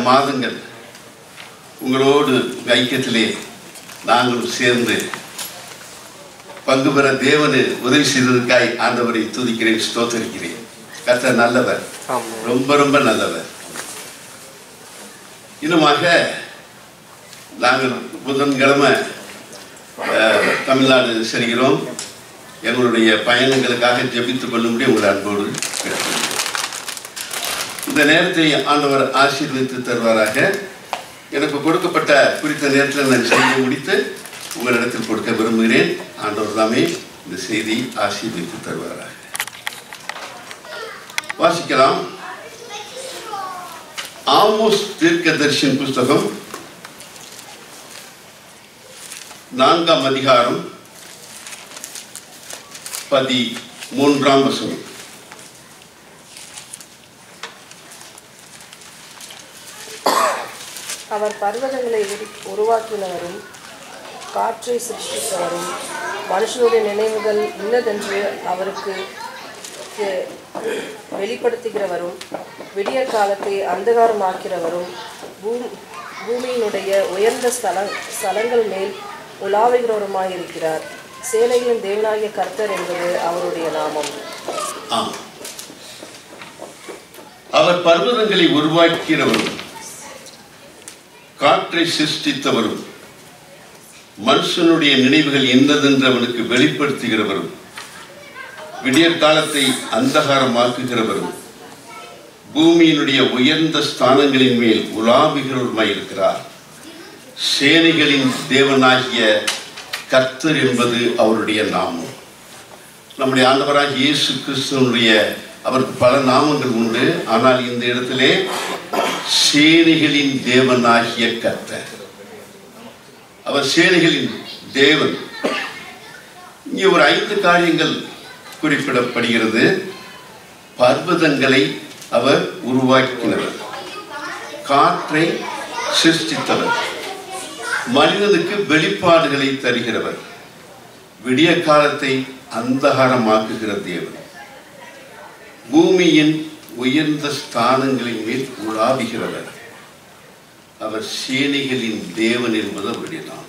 மாதங்கள் உங்களோடு உங்க ஐக்கியத்திலே நாங்களும் சேர்ந்து பங்கு பெற தேவனு உதவி செய்ததற்காய் ஆண்டவரை துதிக்கிறேன் ஸ்தோத்தரிக்கிறேன் கர்த்தர் நல்லவர் ஆமாம் ரொம்ப ரொம்ப நல்லவர் இன்னுமாக நாங்கள் புதன்கிழமை அஹ், தமிழ்நாடு செல்கிறோம் எங்களுடைய பயணங்களுக்காக ஜெபித்துக் கொள்ளும்படி உங்கள் அன்போடு கேட்டுக்கொள்கிறேன். இந்த நேரத்தை ஆண்டவர் ஆசீர்வதித்து தருவாராக எனக்கு கொடுக்கப்பட்ட குறித்த நேரத்தில் நான் செய்தி முடித்து உங்களிடத்தில் கொடுக்க விரும்புகிறேன் ஆண்டவர் தாமே இந்த செய்தி ஆசீர்வதித்து தருவாராக வாசிக்கலாம் ஆமோஸ் தீர்க்கதரிசியின் புஸ்தகம் நான்காம் அதிகாரம் பதி மூன்றாம் வசனம் அவர் பர்வதங்களை உரு- உருவாக்கினவரும் காற்றை சிருஷ்டித்தவரும் மனுஷனுடைய நினைவுகள் இன்னதென்று அவருக்கு தெ- வெளிப்படுத்துகிறவரும் விடியற் காலத்தை அந்தகாரமாக்கிறவரும் பூமி பூமியினுடைய உயர்ந்த ஸ்தல ஸ்தலங்கள் மேல் உலாவுகிறவருமாயிருக்கிறார் சேனைகளின் தேவனாகிய கர்த்தர் என்பது அவருடைய நாமம் ஆம் அவர் பர்வதங்களை உருவாக்கிறவரும் காற்றை சிருஷ்டித்தவரும் மனுஷனுடைய நினைவுகள் என்னதென்று அவனுக்கு வெளிப்படுத்துகிறவரும் விடியற் காலத்தை அந்தகாரமாக்குகிறவரும் பூமியினுடைய உயர்ந்த ஸ்தானங்களின் மேல் உலாவுகிறவருமாயிருக்கிறார் சேனைகளின் தேவனாகிய கர்த்தர் என்பது அவருடைய நாமம் நம்முடைய ஆண்டவராக இயேசு கிறிஸ்துவனுடைய அவருக்கு பல நாமங்கள் உண்டு ஆனால் இந்த இடத்திலே சேனைகளின் தேவனாகிய கர்த்தர் அவர் சேனைகளின் தேவன் இங்கே ஒரு ஐந்து காரியங்கள் குறிப்பிடப்படுகிறது பர்வதங்களை அவர் உருவாக்கினவர் காற்றை சிருஷ்டித்தவர் மனிதனுக்கு வெளிப்பாடுகளை தருகிறவர் விடிய காலத்தை அந்தகாரமாக்குகிற தேவன் பூமியின் உயர்ந்த ஸ்தானங்களின் மேல் உலாவுகிறவர் அவர் சேனைகளின் தேவன் என்பது அவருடைய நாம்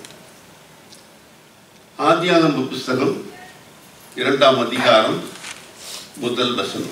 ஆதியாகம புஸ்தகம் இரண்டாம் அதிகாரம் முதல் வசனம்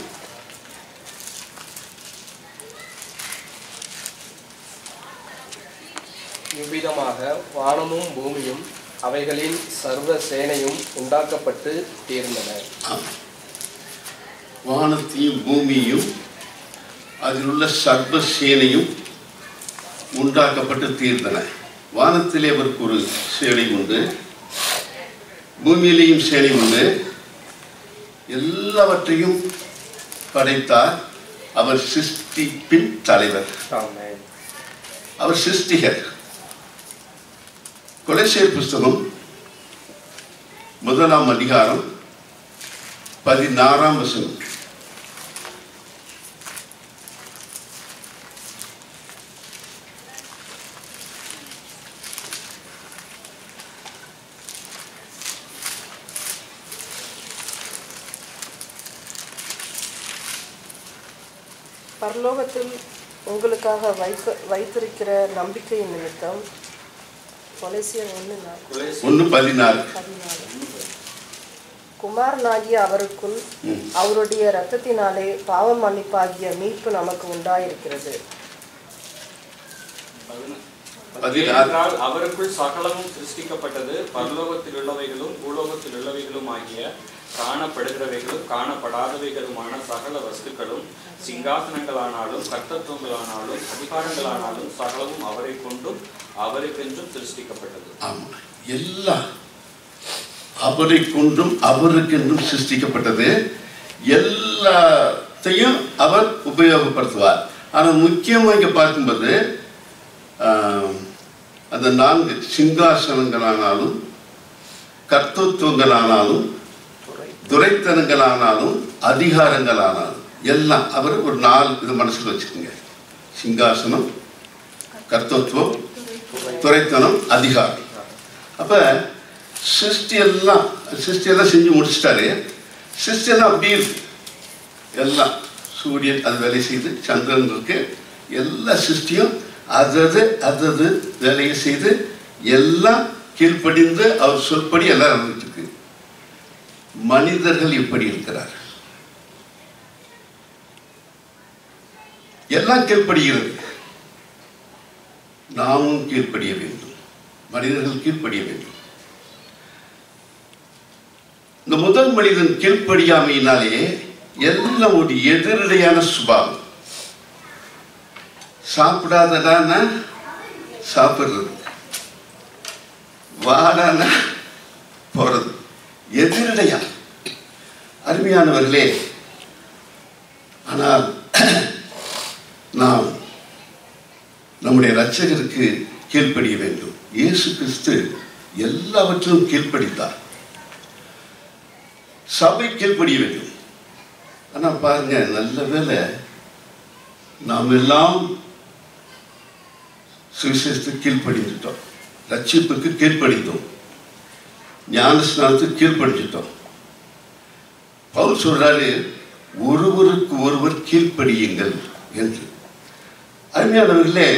இவ்விதமாக வானமும் பூமியும் அவைகளின் சர்வ சேனையும் உண்டாக்கப்பட்டு தீர்ந்தன ஆம். வானத்தையும் பூமியையும் அதில் உள்ள சர்வ சேனையும் உண்டாக்கப்பட்டு தீர்ந்தன வானத்திலே அவருக்கு ஒரு சேனை உண்டு பூமியிலேயும் சேனை உண்டு எல்லாவற்றையும் படைத்தார் அவர் சிருஷ்டிப்பின் தலைவர் ஆமென் அவர் சிருஷ்டிகர் கொலைசேர் புஸ்தகம் முதலாம் அதிகாரம் பதினாறாம் வசனம் பரலோகத்தில் உங்களுக்காக வைக்க வைத்திருக்கிற நம்பிக்கையின் நிமித்தம் கொலைசியர் ஒன்று நாள் ஒன்று பதினாறு பதினாலு குமாரனாகிய அவருக்குள் ம். அவருடைய இரத்தத்தினாலே பாவ மன்னிப்பாகிய மீட்பு நமக்கு உண்டாயிருக்கிறது பதினாறு ஏனென்றால் அவருக்குள் சகலமும் சிருஷ்டிக்கப்பட்டது பரலோகத்தில் உள்ளவைகளும் பூலோகத்தில் உள்ளவைகளும் ஆகிய காணப்படுகிறவைகளும் காணப்படாதவைகளுமான சகல வஸ்துக்களும் சிங்காசனங்களானாலும் கர்த்தத்துவங்களானாலும் அதிகாரங்களானாலும் சகலமும் அவரை கொண்டும் அவருக்கென்றும் சிருஷ்டிக்கப்பட்டது ஆமா எல்லாம் அவரை கொண்டும் அவருக்கென்றும் சிருஷ்டிக்கப்பட்டது எல்லாத்தையும் அவர் உபயோகப்படுத்துவார் ஆனால் முக்கியமாக இங்கே பார்க்கும்போது ஆம், அந்த நான்கு சிங்காசனங்களானாலும் கர்த்தத்துவங்களானாலும் துரைத்தனங்களானாலும் அதிகாரங்களானாலும் எல்லாம் அவர் ஒரு நாலு இது மனசில் வச்சுக்கோங்க சிங்காசனம் கர்த்தத்துவம் துரைத்தனம் அதிகாரம் அப்ப சிருஷ்டி எல்லாம் சிருஷ்டி எல்லாம் செஞ்சு முடிச்சிட்டாரு சிருஷ்டி எல்லாம் அப்படி இருக்கு எல்லாம் சூரியன் அது வேலை செய்து சந்திரன் இருக்கு எல்லா சிருஷ்டியும் அதது அதது வேலையை செய்து எல்லாம் கீழ்ப்படிந்து அவர் சொல்படி எல்லாம் நடந்துட்டு இருக்கு மனிதர்கள் எப்படி இருக்கிறார்கள் எல்லாம் கீழ்ப்படுகிறது நாமும் கீழ்ப்படிய வேண்டும் மனிதர்கள் கீழ்ப்படிய வேண்டும் இந்த முதல் மனிதன் கீழ்ப்படியாமையினாலே எல்லாம் ஒரு எதிரடையான சுபாவம் சாப்பிடாதடான்னா சாப்பிடுறது வாடானா போறது எதிரடையா அருமையானவர்களே ஆனால் நாம் நம்முடைய இரட்சகருக்கு கீழ்ப்படிய வேண்டும் இயேசு கிறிஸ்து எல்லாவற்றிலும் கீழ்ப்படித்தார் சபை கீழ்ப்படிய வேண்டும் ஆனா பாருங்க நல்ல வேளை நாம் எல்லாம் சுவிசேஷத்துக்கு கீழ்ப்படிந்துட்டோம் ரட்சிப்புக்கு கீழ்ப்படிந்தோம் ஞான ஸ்நானத்துக்கு கீழ்ப்படிஞ்சிட்டோம் பவுல் சொல்றாரு ஒருவருக்கு ஒருவர் கீழ்ப்படியுங்கள் என்று அருமையானவர்களே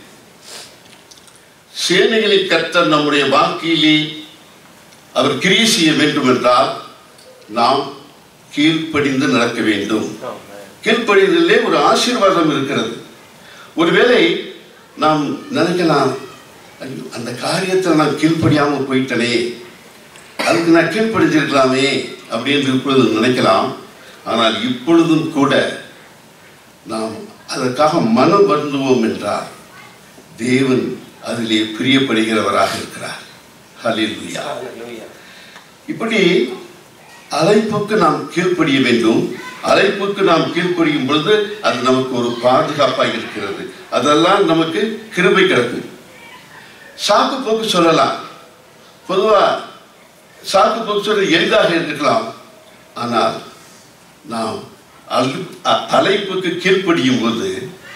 சேனைகளின் கர்த்தர் நம்முடைய வாழ்க்கையிலே அவர் கிரியை செய்ய வேண்டும் என்றால் நாம் கீழ்ப்படிந்து நடக்க வேண்டும் கீழ்ப்படிதலே ஒரு ஆசீர்வாதம் இருக்கிறது ஒருவேளை நாம் நினைக்கலாம் ஐயோ அந்த காரியத்தில் நான் கீழ்ப்படியாமல் போயிட்டனே அதுக்கு நான் கீழ்ப்படிஞ்சிருக்கலாமே அப்படின்னு இப்பொழுது நினைக்கலாம் ஆனால் இப்பொழுதும் கூட நாம் அதற்காக மனம் வருந்துவோம் என்றால் தேவன் அதிலே பிரியப்படுகிறவராக இருக்கிறார் ஹalleluya இப்படி அழைப்புக்கு நாம் கீழ்ப்படிய வேண்டும் அழைப்புக்கு நாம் கீழ்ப்படியும் பொழுது அது நமக்கு ஒரு பாதுகாப்பாக இருக்கிறது அதெல்லாம் நமக்கு கிருபை கிடக்கும் சாக்கு போக்கு சொல்லலாம் பொதுவா சாக்கு போக்கு சொல்ல எளிதாக இருக்கலாம் ஆனால் நாம் அழு- அ- அழைப்புக்கு கீழ்ப்படியும் போது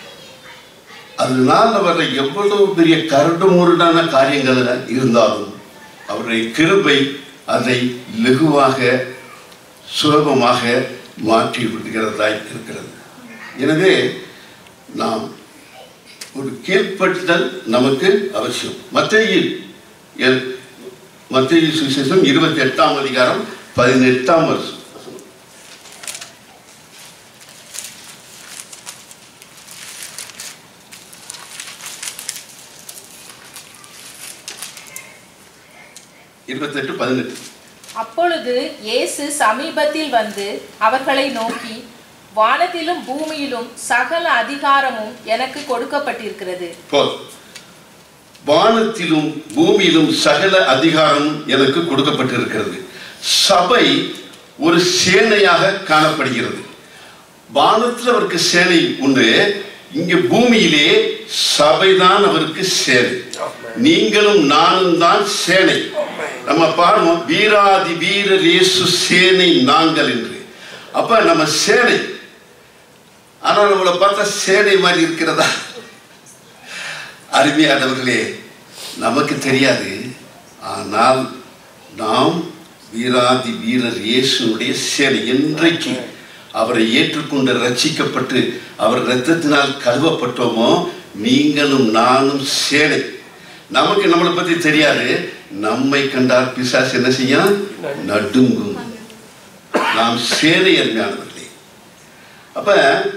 அதனால வர எவ்வளவு பெரிய கரடு முரடான காரியங்கள் இருந்தாலும் அவருடைய கிருபை அதை லகுவாக சுலபமாக மாற்றி விடுகிறதாய் இருக்கிறது எனவே நாம் ஒரு கீழ்ப்படுதல் நமக்கு அவசியம் மத்திய மத்திய சுவிசேஷம் இருபத்தி எட்டாம் அதிகாரம் பதினெட்டாம் வருஷம் இருபத்தெட்டு பதினெட்டு அப்பொழுது இயேசு சமீபத்தில் வந்து அவர்களை நோக்கி வானத்திலும் பூமியிலும் சகல அதிகாரமும் எனக்கு கொடுக்கப்பட்டிருக்கிறது போல் வானத்திலும் பூமியிலும் சகல அதிகாரம் எனக்கு கொடுக்கப்பட்டிருக்கிறது சபை ஒரு சேனையாக காணப்படுகிறது வானத்தில் அவருக்கு சேனை உண்டு இங்க பூமியிலே சபைதான் அவருக்கு சேனை நீங்களும் நானும் தான் சேனை நம்ம பாடுவோம் வீராதி வீரர் இயேசு சேனை நாங்கள் என்று அப்ப நம்ம சேனை ஆனா நம்மளை பார்த்தா சேனை மாதிரி இருக்கிறதா அருமையானவர்களே நமக்கு தெரியாது ஆனால் நாம் வீராதி வீரர் இயேசுனுடைய சேனை என்றைக்கு அவரை ஏற்றுக்கொண்டு ரட்சிக்கப்பட்டு அவர் இரத்தத்தினால் கழுவப்பட்டோமோ நீங்களும் நானும் சேனை நமக்கு நம்மளை பத்தி தெரியாது நம்மை கண்டால் பிசாசு என்ன செய்யும் நடுங்கும் நாம் சேனை அருமையானவர்களே அப்ப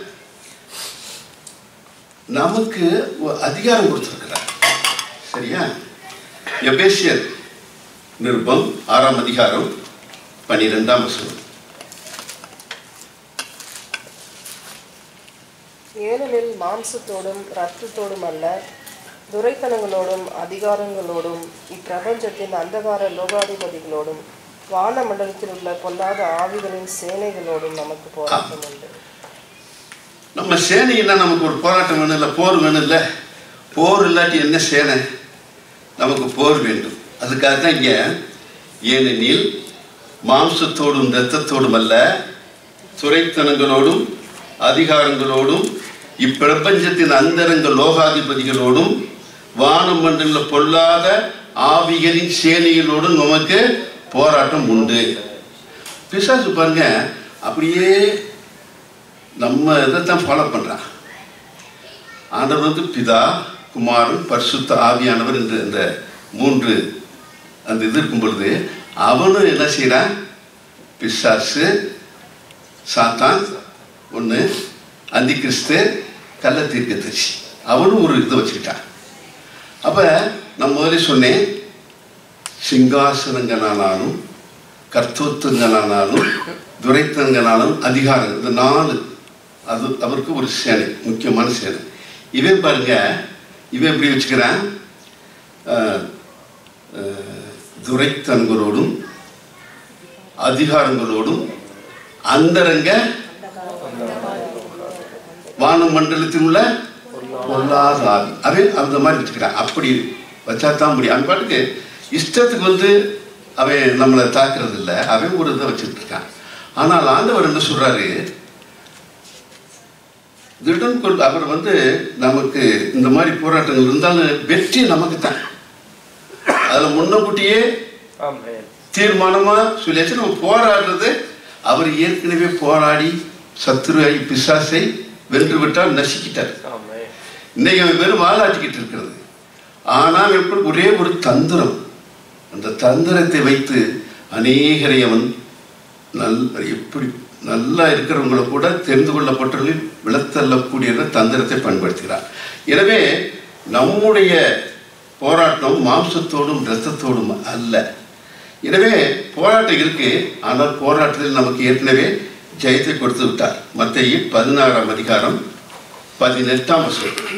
நமக்கு ஒரு அதிகாரம் கொடுத்திருக்கிறார் சரியா எபேசியர் நிருபம் ஆறாம் அதிகாரம் பனிரெண்டாம் வசனம் ஏனெனில் மாம்சத்தோடும் இரத்தத்தோடும் அல்ல துரைத்தனங்களோடும் அதிகாரங்களோடும் இப்பிரபஞ்சத்தின் அந்தகார லோகாதிபதிகளோடும் வானமண்டலத்தில் உள்ள பொல்லாத ஆவிகளின் சேனைகளோடும் நமக்கு போராட்டம் உண்டு நம்ம சேனைன்னா நமக்கு ஒரு போராட்டம் வேணும் இல்லை போர் வேணும் இல்லை போர் இல்லாட்டி என்ன சேனை நமக்கு போர் வேண்டும் அதுக்காக தான் இங்க ஏனெனில் மாம்சத்தோடும் இரத்தத்தோடும் அல்ல துரைத்தனங்களோடும் அதிகாரங்களோடும் இப்பிரபஞ்சத்தின் அந்தரங்க லோகாதிபதிகளோடும் வானமண்டல பொல்லாத ஆவிகளின் சேனைகளோடும் நமக்கு போராட்டம் உண்டு பிசாசு பாருங்க அப்படியே நம்ம இதைத்தான் ஃபாலோ பண்றான் ஆண்டவர் வந்து பிதா குமாரன் பரிசுத்த ஆவியானவர் என்று இந்த மூன்று அந்த இது இருக்கும் பொழுது அவனும் என்ன செய்கிறான் பிசாசு சாத்தான் ஒன்று அந்தி கிறிஸ்து கள்ள தீர்க்கதரிசி அவனும் ஒரு இதை வச்சுக்கிட்டான் அப்போ நான் முதல்ல சொன்னேன் சிங்காசனங்களானாலும் கர்த்தத்துவங்களானாலும் துரைத்தங்களானாலும் அதிகாரம் இந்த நாலு அது அவருக்கு ஒரு சேனை முக்கியமான சேனை இவன் பாருங்க இவன் எப்படி வச்சுக்கிறான் அஹ், அஹ், துரைத்தன்களோடும் அதிகாரங்களோடும் அந்தரங்க வானமண்டலத்தில் உள்ள பொல்லாத ஆவி அவன் அந்த மாதிரி வச்சுக்கிறான் அப்படி வச்சா தான் முடியும் அவன் பாட்டுக்கு இஷ்டத்துக்கு வந்து அவன் நம்மளை தாக்குறது இல்லை அவன் ஒரு இதை வச்சுட்டு இருக்கான் ஆனால் ஆண்டவர் என்ன சொல்றாரு திடன் கொள் அவர் வந்து நமக்கு இந்த மாதிரி போராட்டங்கள் இருந்தாலும் வெற்றி நமக்கு தான் அதில் முன்னக்கூட்டியே ஆமென் தீர்மானமா சொல்லியாச்சு நம்ம போராடுறது அவர் ஏற்கனவே போராடி சத்துருவை பிசாசை வென்று விட்டால் நசுக்கிட்டார் ஆமென் இன்னைக்கு அவன் வெறும் வாழாட்டிக்கிட்டு இருக்கிறது ஆனால் எப்படி ஒரே ஒரு தந்திரம் அந்த தந்திரத்தை வைத்து அநேகரை அவன் நல் எப்படி நல்லா இருக்கிறவங்களை கூட தெரிந்து கொள்ளப்பட்டவர்களில் விளத்தள்ளக்கூடிய தந்திரத்தை பயன்படுத்துகிறார் எனவே நம்முடைய போராட்டம் மாம்சத்தோடும் இரத்தத்தோடும் அல்ல எனவே போராட்டம் இருக்கு ஆனால் போராட்டத்தில் நமக்கு ஏற்கனவே ஜெயத்தை கொடுத்து விட்டார் மத்திய பதினாறாம் அதிகாரம் பதினெட்டாம் வசனம்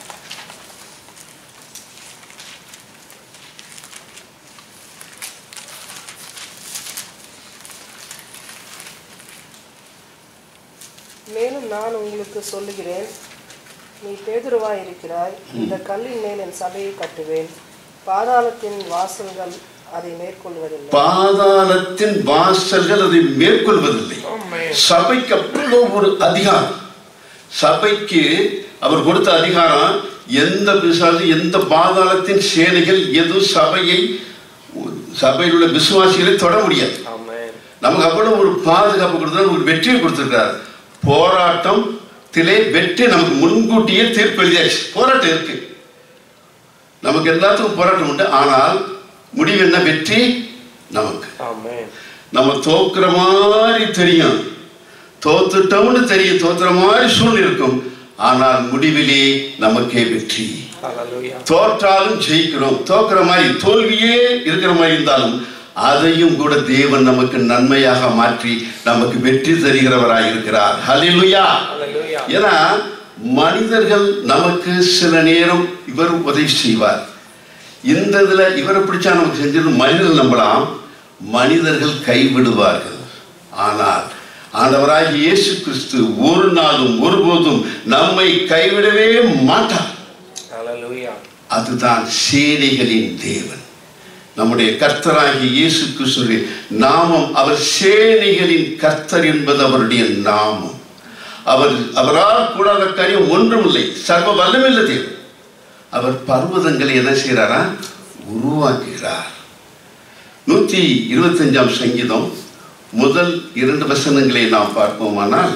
மேலும் நான் உங்களுக்கு சொல்லுகிறேன் நீ பேதுருவாய் இருக்கிறாய் இந்த கல்லின் மேல் என் சபையை கட்டுவேன் பாதாளத்தின் வாசல்கள் அதை மேற்கொள்வதில்லை பாதாளத்தின் வாசல்கள் அதை மேற்கொள்வதில்லை ஆமென் சபைக்கு அவ்வளோ ஒரு அதிகாரம் சபைக்கு அவர் கொடுத்த அதிகாரம் எந்த பிசாசு எந்த பாதாளத்தின் சேனைகள் எதுவும் சபையை சபையில் உள்ள விசுவாசிகளை தொட முடியாது ஆமென் நமக்கு அவ்வளவு ஒரு பாதுகாப்பு கொடுத்தார் ஒரு வெற்றியை கொடுத்திருக்கிறார் போராட்டத்திலே வெற்றி நமக்கு முன்கூட்டியே தீர்ப்பு எழுதியாச்சு போராட்டம் இருக்கு நமக்கு எல்லாத்துக்கும் போராட்டம் உண்டு ஆனால் முடிவு என்ன வெற்றி நமக்கு ஆமென் நம்ம தோக்குற மாதிரி தெரியும் தோத்துட்டோம்னு தெரியும் தோத்துற மாதிரி சூழ்நிலை இருக்கும் ஆனால் முடிவிலே நமக்கே வெற்றி ஹalleluya தோற்றாலும் ஜெயிக்கிறோம் தோக்குற மாதிரி தோல்வியே இருக்கிற மாதிரி இருந்தாலும் அதையும் கூட தேவன் நமக்கு நன்மையாக மாற்றி நமக்கு வெற்றி தருகிறவராய் இருக்கிறார் ஹalleluya ஹalleluya ஏன்னா மனிதர்கள் நமக்கு சில நேரம் இவர் உதவி செய்வார் இந்த இதுல இவரை பிடிச்சா நமக்கு செஞ்சது மனிதர்கள் நம்பலாம் மனிதர்கள் கைவிடுவார்கள் ஆனால் ஆண்டவராகிய இயேசு கிறிஸ்து ஒரு நாளும் ஒருபோதும் நம்மை கைவிடவே மாட்டார் ஹalleluya அதுதான் சேனைகளின் தேவன் நம்முடைய கர்த்தராகிய இயேசு கிறிஸ்துவின் நாமம் அவர் சேனைகளின் கர்த்தர் என்பது அவருடைய நாமம் அவர் அவரால் கூடாத காரியம் ஒன்றுமில்லை சர்வ வல்லமில்ல தேவன் அவர் பர்வதங்களை என்ன செய்கிறாரா உருவாக்குகிறார் நூற்றி இருபத்தஞ்சாம் சங்கீதம் முதல் இரண்டு வசனங்களை நாம் பார்ப்போமானால்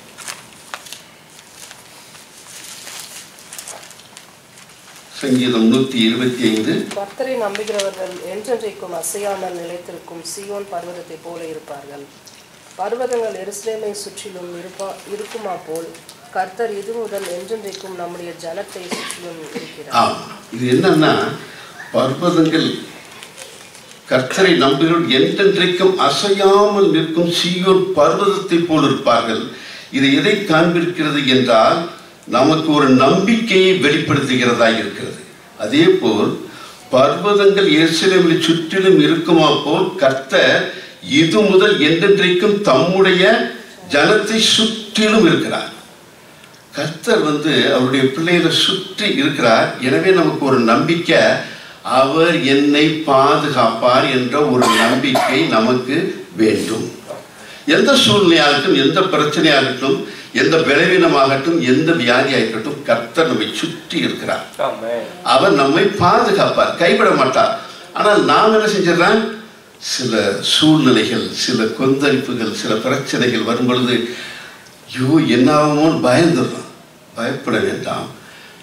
சங்கீதம் நூற்றி இருபத்தி ஐந்து கர்த்தரை நம்புகிறவர்கள் என்றென்றைக்கும் அசையாமல் நிலைத்திருக்கும் சீயோன் பர்வதத்தைப் போல இருப்பார்கள் பர்வதங்கள் எருசலேமை சுற்றிலும் இருப்பா இருக்குமா போல் கர்த்தர் இது முதல் என்றென்றைக்கும் நம்முடைய ஜனத்தை சுற்றிலும் இருக்கிறார் ஆம் இது என்னன்னா பர்வதங்கள் கர்த்தரை நம்புகிறோம் என்றென்றைக்கும் அசையாமல் நிற்கும் சீயோன் பர்வதத்தை போல் இருப்பார்கள் இது எதை காண்பிக்கிறது என்றால் நமக்கு ஒரு நம்பிக்கையை வெளிப்படுத்துகிறதா இருக்கிறது அதே போல் பர்வதங்கள் எருசலேமில் சுற்றிலும் இருக்குமா போல் கர்த்தர் இது முதல் என்றென்றைக்கும் தம்முடைய ஜனத்தை சுற்றிலும் இருக்கிறார் கர்த்தர் வந்து அவருடைய பிள்ளைகளை சுற்றி இருக்கிறார் எனவே நமக்கு ஒரு நம்பிக்கை அவர் என்னை பாதுகாப்பார் என்ற ஒரு நம்பிக்கை நமக்கு வேண்டும் எந்த சூழ்நிலையாகட்டும் எந்த பிரச்சனையாகட்டும் எந்த பலவீனமாகட்டும் எந்த வியாதியாகட்டும் கர்த்தர் நம்மை சுற்றி இருக்கிறார் ஆமென் அவர் நம்மை பாதுகாப்பார் கைவிட மாட்டார் ஆனால் நாம் என்ன செஞ்சிடறோம் சில சூழ்நிலைகள் சில கொந்தளிப்புகள் சில பிரச்சனைகள் வரும் பொழுது ஐயோ என்ன ஆகுமோன்னு பயந்துடுறோம் பயப்பட வேண்டாம்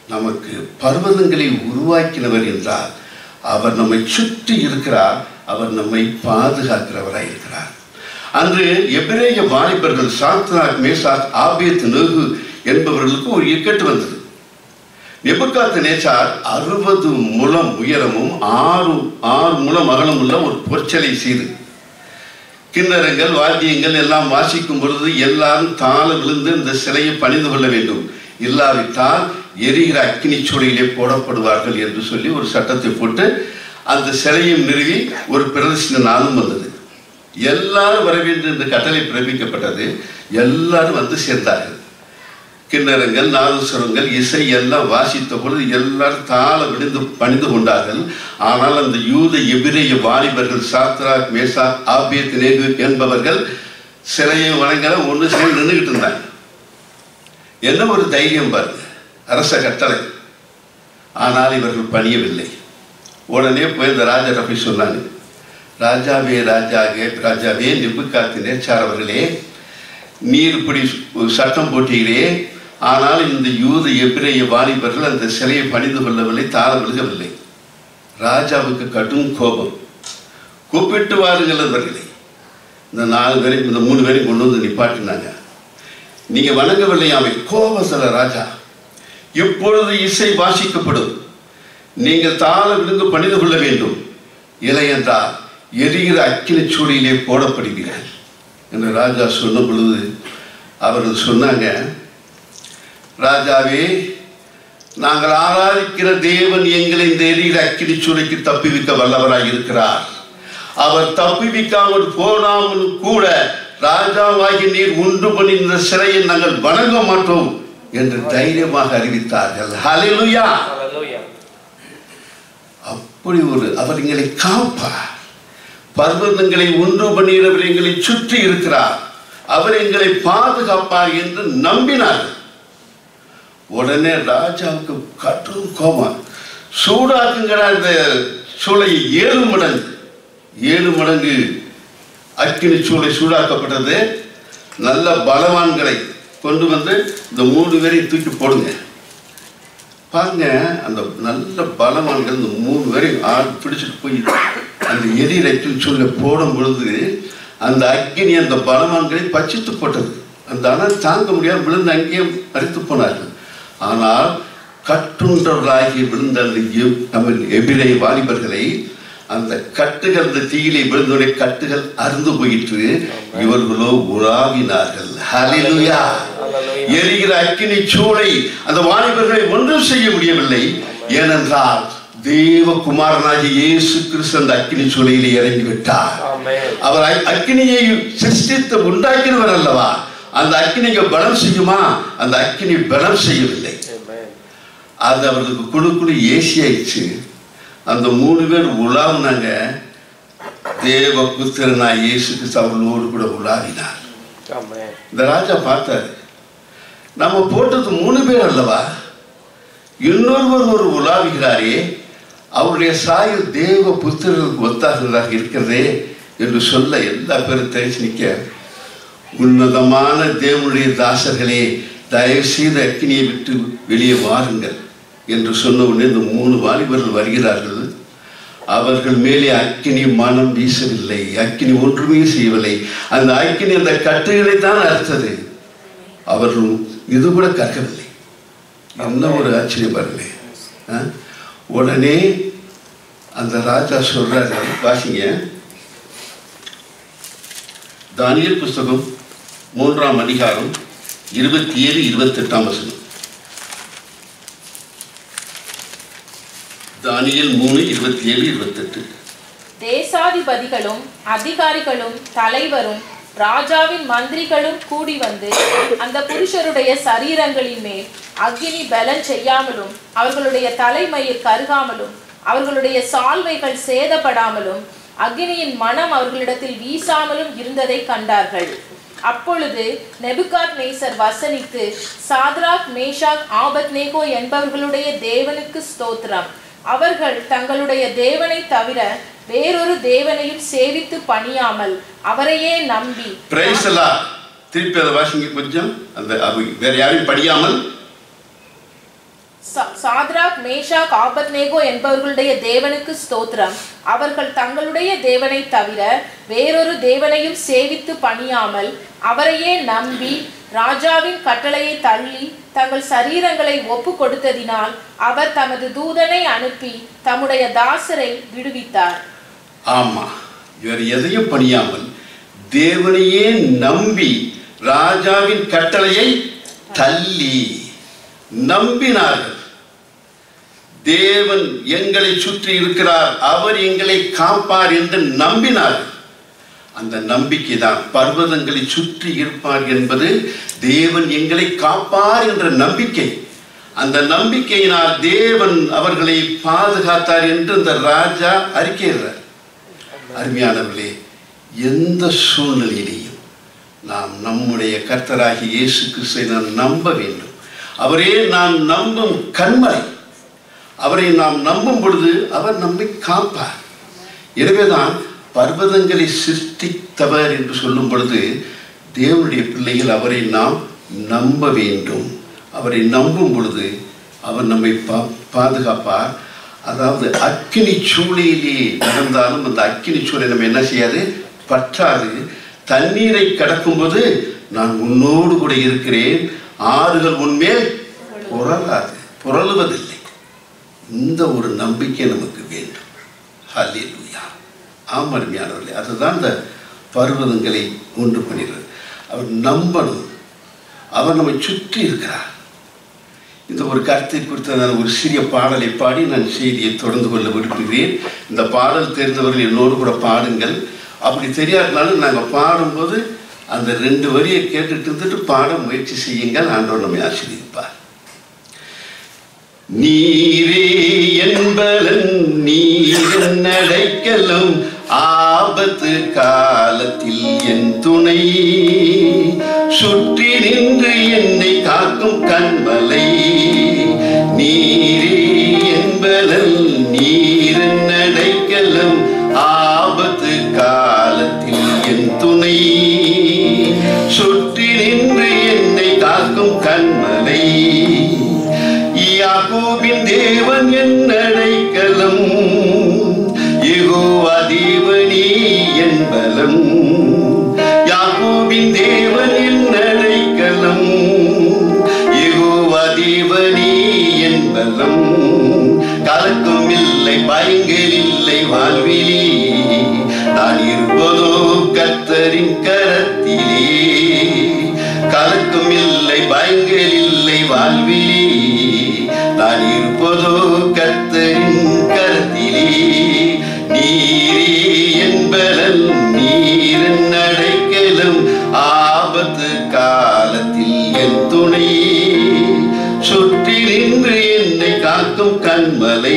நமக்கு பர்வதங்களை உருவாக்கினவர் என்றால் அவர் நம்மை சுற்றி இருக்கிறார் அவர் நம்மை பாதுகாக்கிறவராய் இருக்கிறார் அன்று எபிரேய வாலிபர்கள் சாத்ராக் மேசாக் ஆபேத் நோகு என்பவர்களுக்கு ஒரு இக்கட்டு வந்தது நெபுக்காத்து நேச்சார் அறுபது முழம் உயரமும் ஆறு ஆறு முழம் அகலம் உள்ள ஒரு பொற்சலை செய்து கிண்ணறங்கள் வாத்தியங்கள் எல்லாம் வாசிக்கும் பொழுது எல்லாரும் தாழ விழுந்து இந்த சிலையை பணிந்து கொள்ள வேண்டும் இல்லாவிட்டால் எரிகிற அக்கினி சூளையிலே போடப்படுவார்கள் என்று சொல்லி ஒரு சட்டத்தை போட்டு அந்த சிலையும் நிறுவி ஒரு பிரதர்சன நாளும் வந்தது எல்லாரும் வர வேண்டும் என்று கட்டளை பிறப்பிக்கப்பட்டது எல்லாரும் வந்து சேர்ந்தார்கள் கிண்ணறங்கள் நாதஸ்வரங்கள் இசை எல்லாம் வாசித்த பொழுது எல்லாரும் தாள விழுந்து பணிந்து கொண்டார்கள் ஆனால் அந்த யூத எபிரேய வாலிபர்கள் சாத்ராக் மேசா ஆபியத் நேகு என்பவர்கள் சிலையை வணங்கல ஒன்று சேர்ந்து நின்றுகிட்டு இருந்தாங்க என்ன ஒரு தைரியம் பாருங்க அரச கட்டளை ஆனால் இவர்கள் பணியவில்லை உடனே போய் இந்த ராஜா போய் சொன்னாங்க ராஜாவே ராஜாவே ராஜாவே நிபுக்காத்து நேச்சார் அவர்களே நீர் இப்படி சட்டம் போட்டீரே ஆனால் இந்த யூத எபிரேய வாலிபர்கள் அந்த சிலையை பணிந்து கொள்ளவில்லை தாழ விழுகவில்லை ராஜாவுக்கு கடும் கோபம் கூப்பிட்டு வாருங்கள் அவர்களே இந்த நாலு பேரையும் இந்த மூணு பேரையும் கொண்டு வந்து நிப்பாட்டினாங்க நீங்க வணங்கவில்லையாமே கோபசல ராஜா இப்பொழுது இசை வாசிக்கப்படும் நீங்கள் தாழ விழுந்து பணிந்து கொள்ள வேண்டும் இல்லை என்றால் எரிகிற அக்கினி சூழியிலே போடப்படுவீர்கள் என்று ராஜா சொன்ன பொழுது அவர்கள் சொன்னாங்க ராஜாவே நாங்கள் ஆராதிக்கிற தேவன் எங்களை இந்த எரிகிற அக்கினி சூளைக்கு தப்பிவிக்க வல்லவராய் இருக்கிறார் அவர் தப்பிவிக்காமல் போனாமல் கூட ராஜாவாகி நீர் உண்டு பண்ணி இந்த சிலையை நாங்கள் வணங்க மாட்டோம் என்று தைரியமாக அறிவித்தார்கள் ஹalleluya Hallelujah. அப்படி ஒரு அவர் எங்களை காப்பார் பர்வதங்களை ஒன்று பண்ணுகிறவர் எங்களை சுற்றி இருக்கிறார் அவர் எங்களை பாதுகாப்பார் என்று நம்பினார் உடனே ராஜாவுக்கு கடும் கோபம் சூடாக்குங்கிற அந்த சூளை ஏழு மடங்கு ஏழு மடங்கு அக்கினி சூளை சூடாக்கப்பட்டது நல்ல பலவான்களை கொண்டு வந்து இந்த மூணு பேரையும் தூக்கி போடுங்க பாருங்க அந்த நல்ல பலவான்கள் இந்த மூணு பேரையும் ஆள் பிடிச்சிட்டு போய் அந்த எரிரைக்கில் சொல்ல போடும் பொழுது அந்த அக்கினி அந்த பலவான்களை பச்சித்து போட்டது அந்த அனல் தாங்க முடியாமல் விழுந்து அங்கேயே மறித்து போனார்கள் ஆனால் கட்டுண்டவர்களாகி விழுந்த அந்த எப்- நம்ம எபிரை வாலிபர்களை அந்த கட்டுகள் அந்த தீயிலே விழுந்தோடைய கட்டுகள் அருந்து போயிற்று இவர்களோ உலாவினார்கள் ஹalleluya Hallelujah. எரிகிற அக்கினி சூளை அந்த வாலிபர்களை ஒன்றும் செய்ய முடியவில்லை ஏனென்றால் தேவகுமாரனாகிய இயேசு கிறிஸ்து அந்த அக்கினி சூளையிலே இறங்கி விட்டார் Amen. அவர் அக்- அக்கினியை சிருஷ்டித்து உண்டாக்கினவர் அல்லவா அந்த அக்கினிக்கு பலம் செய்யுமா அந்த அக்கினி பலம் செய்யவில்லை Amen. அது அவர்களுக்கு குழு குழு ஏசி ஆயிடுச்சு அந்த மூணு பேர் உலாவுனாங்க தேவ புத்திரனாய் இயேசு கிறிஸ்து அவர்களோடு கூட உலாவினார் Amen. இந்த ராஜா பார்த்தாரு நம்ம போட்டது மூணு பேர் அல்லவா இன்னொருவர் ஒரு உலாவுகிறாரே அவருடைய சாயல் தேவ புத்திரர்களுக்கு ஒத்தாகிறதாக இருக்கிறதே என்று சொல்ல எல்லா பேரும் தெரிச்சு நிற்க உன்னதமான தேவனுடைய தாசர்களே தயவு செய்து அக்கினியை விட்டு வெளியே வாருங்கள் என்று சொன்ன உடனே இந்த மூணு வாலிபர்கள் வருகிறார்கள் அவர்கள் மேலே அக்கினி மனம் வீசவில்லை அக்கினி ஒன்றுமே செய்யவில்லை அந்த அக்கினி அந்த கட்டுகளை தான் அறுத்தது அவர்கள் இது கூட கற்கவில்லை என்ன ஒரு ஆச்சரியம் பாருங்களேன் ஆ? உடனே அந்த ராஜா சொல்றாரு வாசிங்க தானியல் புஸ்தகம் மூன்றாம் அதிகாரம் இருபத்தி ஏழு இருபத்தெட்டாம் வசனம் தானியல் மூணு இருபத்தி ஏழு இருபத்தெட்டு தேசாதிபதிகளும் அதிகாரிகளும் தலைவரும் ராஜாவின் மந்திரிகளும் கூடி வந்து அந்த புருஷருடைய சரீரங்களின் மேல் அக்கினி பலன் செய்யாமலும் அவர்களுடைய தலைமயிர் கருகாமலும் அவர்களுடைய சால்வைகள் சேதப்படாமலும் அக்கினியின் மனம் அவர்களிடத்தில் வீசாமலும் இருந்ததை கண்டார்கள் அப்பொழுது நெபுகாத் நேசர் வசனித்து சாத்ராக் மேஷாக் ஆபத்நேகோ என்பவர்களுடைய தேவனுக்கு ஸ்தோத்திரம் அவர்கள் தங்களுடைய தேவனை தவிர வேறொரு தேவனையும் சேவித்து பணியாமல் அவரையே நம்பி பிரைஸ் எல்லாம் திருப்பி அதை வாசிங்க கொஞ்சம் அந்த அவங்க வேற யாரையும் படியாமல் சா- சாத்ராக் மேஷாக் ஆபத்நேகோ என்பவர்களுடைய தேவனுக்கு ஸ்தோத்திரம் அவர்கள் தங்களுடைய தேவனை தவிர வேறொரு தேவனையும் சேவித்து பணியாமல் அவரையே நம்பி ராஜாவின் கட்டளையை தள்ளி தங்கள் சரீரங்களை ஒப்பு கொடுத்ததினால் அவர் தமது தூதனை அனுப்பி தம்முடைய தாசரை விடுவித்தார் ஆமா இவர் எதையும் பணியாமல் தேவனையே நம்பி ராஜாவின் கட்டளையை தள்ளி நம்பினார்கள் தேவன் எங்களை சுற்றி இருக்கிறார் அவர் எங்களை காப்பார் என்று நம்பினார்கள் அந்த நம்பிக்கை தான் பர்வதங்களை சுற்றி இருப்பார் என்பது தேவன் எங்களை காப்பார் என்ற நம்பிக்கை அந்த நம்பிக்கையினால் தேவன் அவர்களை பாதுகாத்தார் என்று இந்த ராஜா அறிக்கையிடுறார் அருமையானவர்களே எந்த சூழ்நிலையிலையும் நாம் நம்முடைய கர்த்தராகி இயேசு கிறிஸ்துவை நாம் நம்ப வேண்டும் அவரே நாம் நம்பும் கண்மலை அவரை நாம் நம்பும் பொழுது அவர் நம்மை காப்பார் எனவேதான் பர்வதங்களை சிருஷ்டித்தவர் என்று சொல்லும் பொழுது தேவனுடைய பிள்ளைகள் அவரை நாம் நம்ப வேண்டும் அவரை நம்பும் பொழுது அவர் நம்மை பா பாதுகாப்பார் அதாவது அக்கினி சூளையிலே நடந்தாலும் அந்த அக்கினி சூளை நம்ம என்ன செய்யாது பற்றாது தண்ணீரை கடக்கும்போது நான் உன்னோடு கூட இருக்கிறேன் ஆறுகள் உன்மேல் புரளாது புரளுவதில்லை இந்த ஒரு நம்பிக்கை நமக்கு வேண்டும் ஹல்லேலூயா ஆம் அருமையானவர்களே அதுதான் இந்த பர்வதங்களை உண்டு பண்ணிடுறது அவர் நம்பணும் அவர் நம்மை சுற்றி இருக்கிறார் இந்த ஒரு கருத்தை குறித்த நான் ஒரு சிறிய பாடலை பாடி நான் செய்தியை தொடர்ந்து கொள்ள விரும்புகிறேன் இந்த பாடல் தெரிந்தவர்கள் என்னோடு கூட பாடுங்கள் அப்படி தெரியாதனாலும் நாங்கள் பாடும்போது அந்த ரெண்டு வரியை கேட்டுட்டு இருந்துட்டு பாட முயற்சி செய்யுங்கள் ஆண்டவர் நம்மை ஆசீர்வதிப்பார் நீரே என்பலன் நீரன் அடைக்கலும் ஆபத்து காலத்தில் என் துணை சுற்றி நின்று என்னை காக்கும் கண்மலை நீரே என்பலன் நீரன் அடைக்கலும் ஆபத்து காலத்தில் என் துணை சுற்றி நின்று என்னை காக்கும் கண்மலை யாக்கோபின் தேவன் என் அடைக்கலம் யெகோவா தேவனே என் பலம் யாக்கோபின் தேவன் என் அடைக்கலம் யெகோவா தேவனே என் பலம் கலக்கம் இல்லை பயங்கள் இல்லை வாழ்விலே நான் இருப்பதோ கத்தரின் கரத்திலே கலக்கம் இல்லை பயங்கள் இல்லை வாழ்விலே நான் இருப்பதோ கத்தரின் கரத்திலே நீரே என்பலன் நீரன் அடைக்கலும் ஆபத்து காலத்தில் என் துணை சுற்றி நின்று என்னை காக்கும் கண்மலை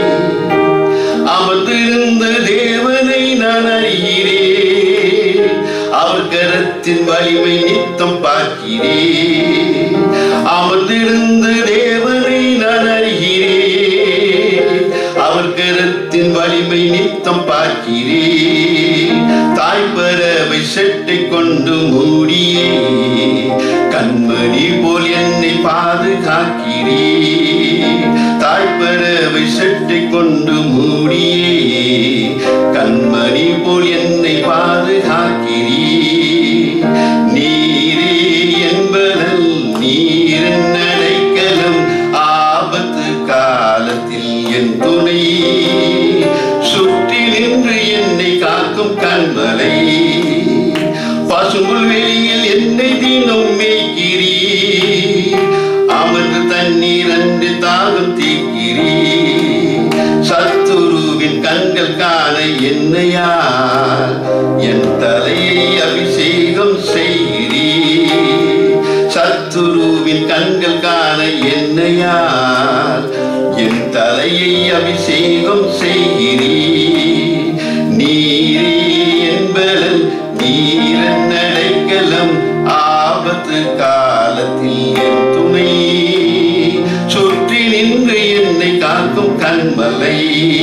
அமர்ந்திருந்த தேவனை நான் அறிகிறேன் அவர் கரத்தின் வலிமை நித்தம் பார்க்கிறேன் அமர்ந்திருந்த தேவனை நான் அறிகிறேன் அவர் கரத்தின் வலிமை நித்தம் பார்க்கிறேன் தாய்ப்பறவை செட்டை கொண்டு மூடியே கண்மணி போல் என்னை பாதுகாக்கிறேன் தாய்ப்பறவை செட்டை கொண்டு மூடியே கண்மணி போல் என்னை பாதுகாக்கிறீர் நீரே என்பதல் நீரன் அடைக்கலம் ஆபத்து காலத்தில் என் துணை சுற்றி நின்று என்னை காக்கும் கண்மலை பசும்புல் வெளியில் என்னை தினம் மேய்க்கிறீர் அமர்ந்து தண்ணீர் அன்று தாகம் தீக்கிறீர் சத்துருவின் கண்கள் காண என்னையால் என் தலையை அபிஷேகம் செய்கிறீர் சத்துருவின் கண்கள் காண என்னையால் என் தலையை அபிஷேகம் செய்கிறீர் நீரே என்பலன் நீரன் அடைக்கலம் ஆபத்து காலத்தில் என் துணை சுற்றி நின்று என்னை காக்கும் கண்மலை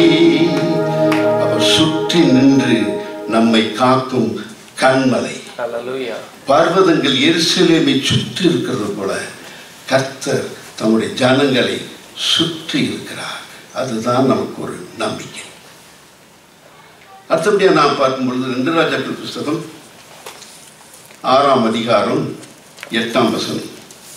அவர் சுற்றி நின்று நம்மை காக்கும் கண்மலை Hallelujah. பர்வதங்கள் எருசலேமை சுற்றி இருக்கிறது போல கர்த்தர் தம்முடைய ஜனங்களை சுற்றி இருக்கிறார் அதுதான் நமக்கு ஒரு நம்பிக்கை அடுத்தபடியாக நாம் பார்க்கும் பொழுது ரெண்டு ராஜாக்கள் புஸ்தகம் ஆறாம் அதிகாரம் எட்டாம் வசனம்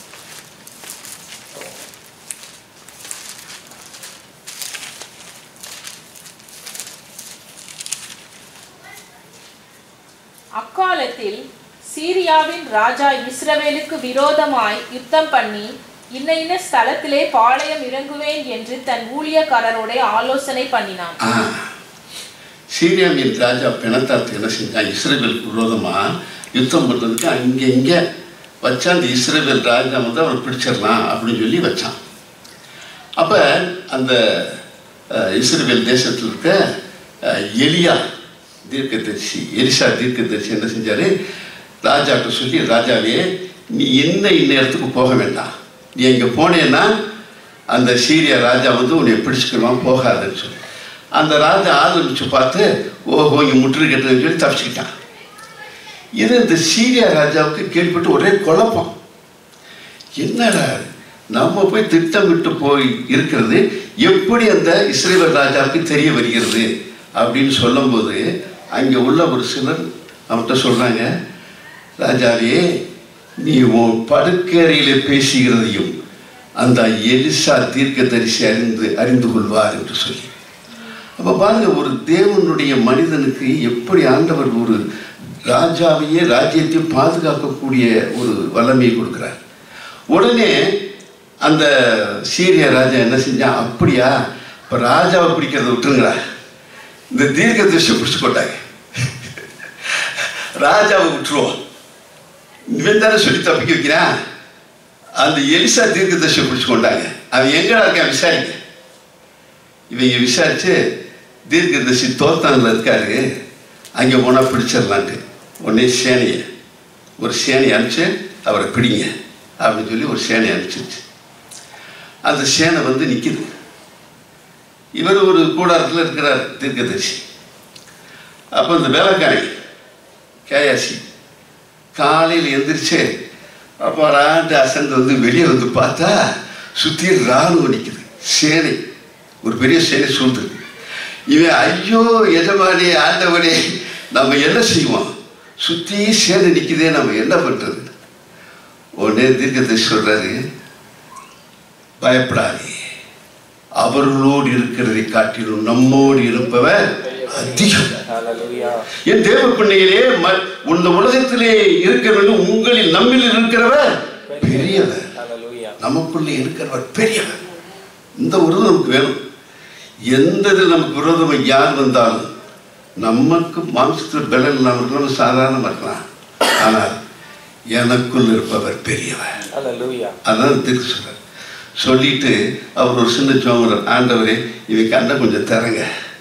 அக்காலத்தில் சீரியாவின் ராஜா இஸ்ரவேலுக்கு விரோதமாய் யுத்தம் பண்ணி இன்ன இன்ன ஸ்தலத்திலே பாளையம் இறங்குவேன் என்று தன் ஊழியக்காரரோட ஆலோசனை பண்ணினான் ஆ சீரியாவின் ராஜா பெனத்தாத்து என்ன செஞ்சான் இஸ்ரேலுக்கு விரோதமாக யுத்தம் பண்ணுறதுக்கு அங்கே இங்கே வச்சா அந்த இஸ்ரேல் ராஜா வந்து அவனை பிடிச்சிடலாம் அப்படின்னு சொல்லி வச்சான் அப்போ அந்த அஹ், இஸ்ரவேல் தேசத்தில் இருக்க அஹ், எலியா தீர்க்கதரிசி எலிசா தீர்க்கதரிசி என்ன செஞ்சார் ராஜாட்ட சொல்லி ராஜாவே நீ என்ன இன்ன இடத்துக்கு போக வேண்டாம் நீ இங்கே போனேன்னா அந்த சீரிய ராஜா வந்து உன்னை பிடிச்சிக்கலாம் போகாதுன்னு சொல்லி அந்த ராஜா ஆரம்பிச்சு பார்த்து ஓஹோ இங்கே முற்று கட்டுறதுன்னு சொல்லி தப்பிச்சுக்கிட்டான் இது இந்த சீரிய ராஜாவுக்கு கேள்விப்பட்டு ஒரே குழப்பம் என்னடா இது? நம்ம போய் திட்டமிட்டு போய் இருக்கிறது எப்படி அந்த இஸ்ரேல் ராஜாவுக்கு தெரிய வருகிறது அப்படின்னு சொல்லும்போது அங்கே உள்ள ஒரு சிலர் அவன்கிட்ட சொல்கிறாங்க ராஜாவே நீ உன் படுக்கறையில் பேசுகிறதையும் அந்த எலிசா தீர்க்கதரிசி அறிந்து அறிந்து கொள்வார் என்று சொல்லி அப்போ பாருங்க ஒரு தேவனுடைய மனிதனுக்கு எப்படி ஆண்டவர் ஒரு ராஜாவையே ராஜ்யத்தை பாதுகாக்கக்கூடிய ஒரு வல்லமையை கொடுக்குறார் உடனே அந்த சீரிய ராஜா என்ன செஞ்சான் அப்படியா இப்போ ராஜாவை பிடிக்கிறத விட்டுருங்களா இந்த தீர்க்க திருஷ்டி பிடிச்சு போட்டாங்க ராஜாவை விட்டுருவோம் இவன் தானே சொல்லி தப்பிக்க வைக்கிறான் அந்த எலிசா தீர்க்க தரிசி பிடிச்சு கொண்டாங்க அவன் எங்கடா இருக்கான் விசாரிக்க இவங்க விசாரிச்சு தீர்க்கதரிசி தோத்தானில் இருக்காரு அங்கே போனால் பிடிச்சிடலான்ட்டு உடனே சேனையை ஒரு சேனையை அனுப்பிச்சு அவரை பிடிங்க அப்படின்னு சொல்லி ஒரு சேனையை அனுப்பிச்சிருச்சு அந்த சேனை வந்து நிற்கிது இவர் ஒரு கூடாரத்தில் இருக்கிறார் தீர்க்கதரிசி அப்போ இந்த வேலைக்காரி கேயாசி காலையில் எந்திரிச்சு அப்போ ராண்டு அசந்து வந்து வெளியே வந்து பார்த்தா சுற்றி ராணுவம் நிற்குது சேனை ஒரு பெரிய சேனை சூழ்ந்துருக்கு இவன் ஐயோ எஜமானே ஆண்டவனே நம்ம என்ன செய்வோம் சுற்றி சேனை நிற்குதே நம்ம என்ன பண்ணுறது உடனே தீர்க்கத்தை சொல்கிறாரு பயப்படாதே அவர்களோடு இருக்கிறதை காட்டிலும் நம்மோடு இருப்பவர் அதிகம் Hallelujah. என் தேவ பிள்ளைகளே ம- இந்த உலகத்திலே இருக்கிறவர்கள் உங்களில் நம்மில் இருக்கிறவர் பெரியவர் Hallelujah. நமக்குள்ளே இருக்கிறவர் பெரியவர் இந்த உருவம் நமக்கு வேணும் எந்த இதில் நமக்கு விரோதம் யார் வந்தாலும் நமக்கு மாம்சத்தில் பலன் இல்லாமல் இருக்கலாம் சாதாரணமாக இருக்கலாம் ஆனால் எனக்குள் இருப்பவர் பெரியவர் Hallelujah. அதான் திருக்கு சொல்றார் சொல்லிட்டு அவர் ஒரு சின்ன சோமரர் ஆண்டவரே இவன் கண்ணை கொஞ்சம் திறங்க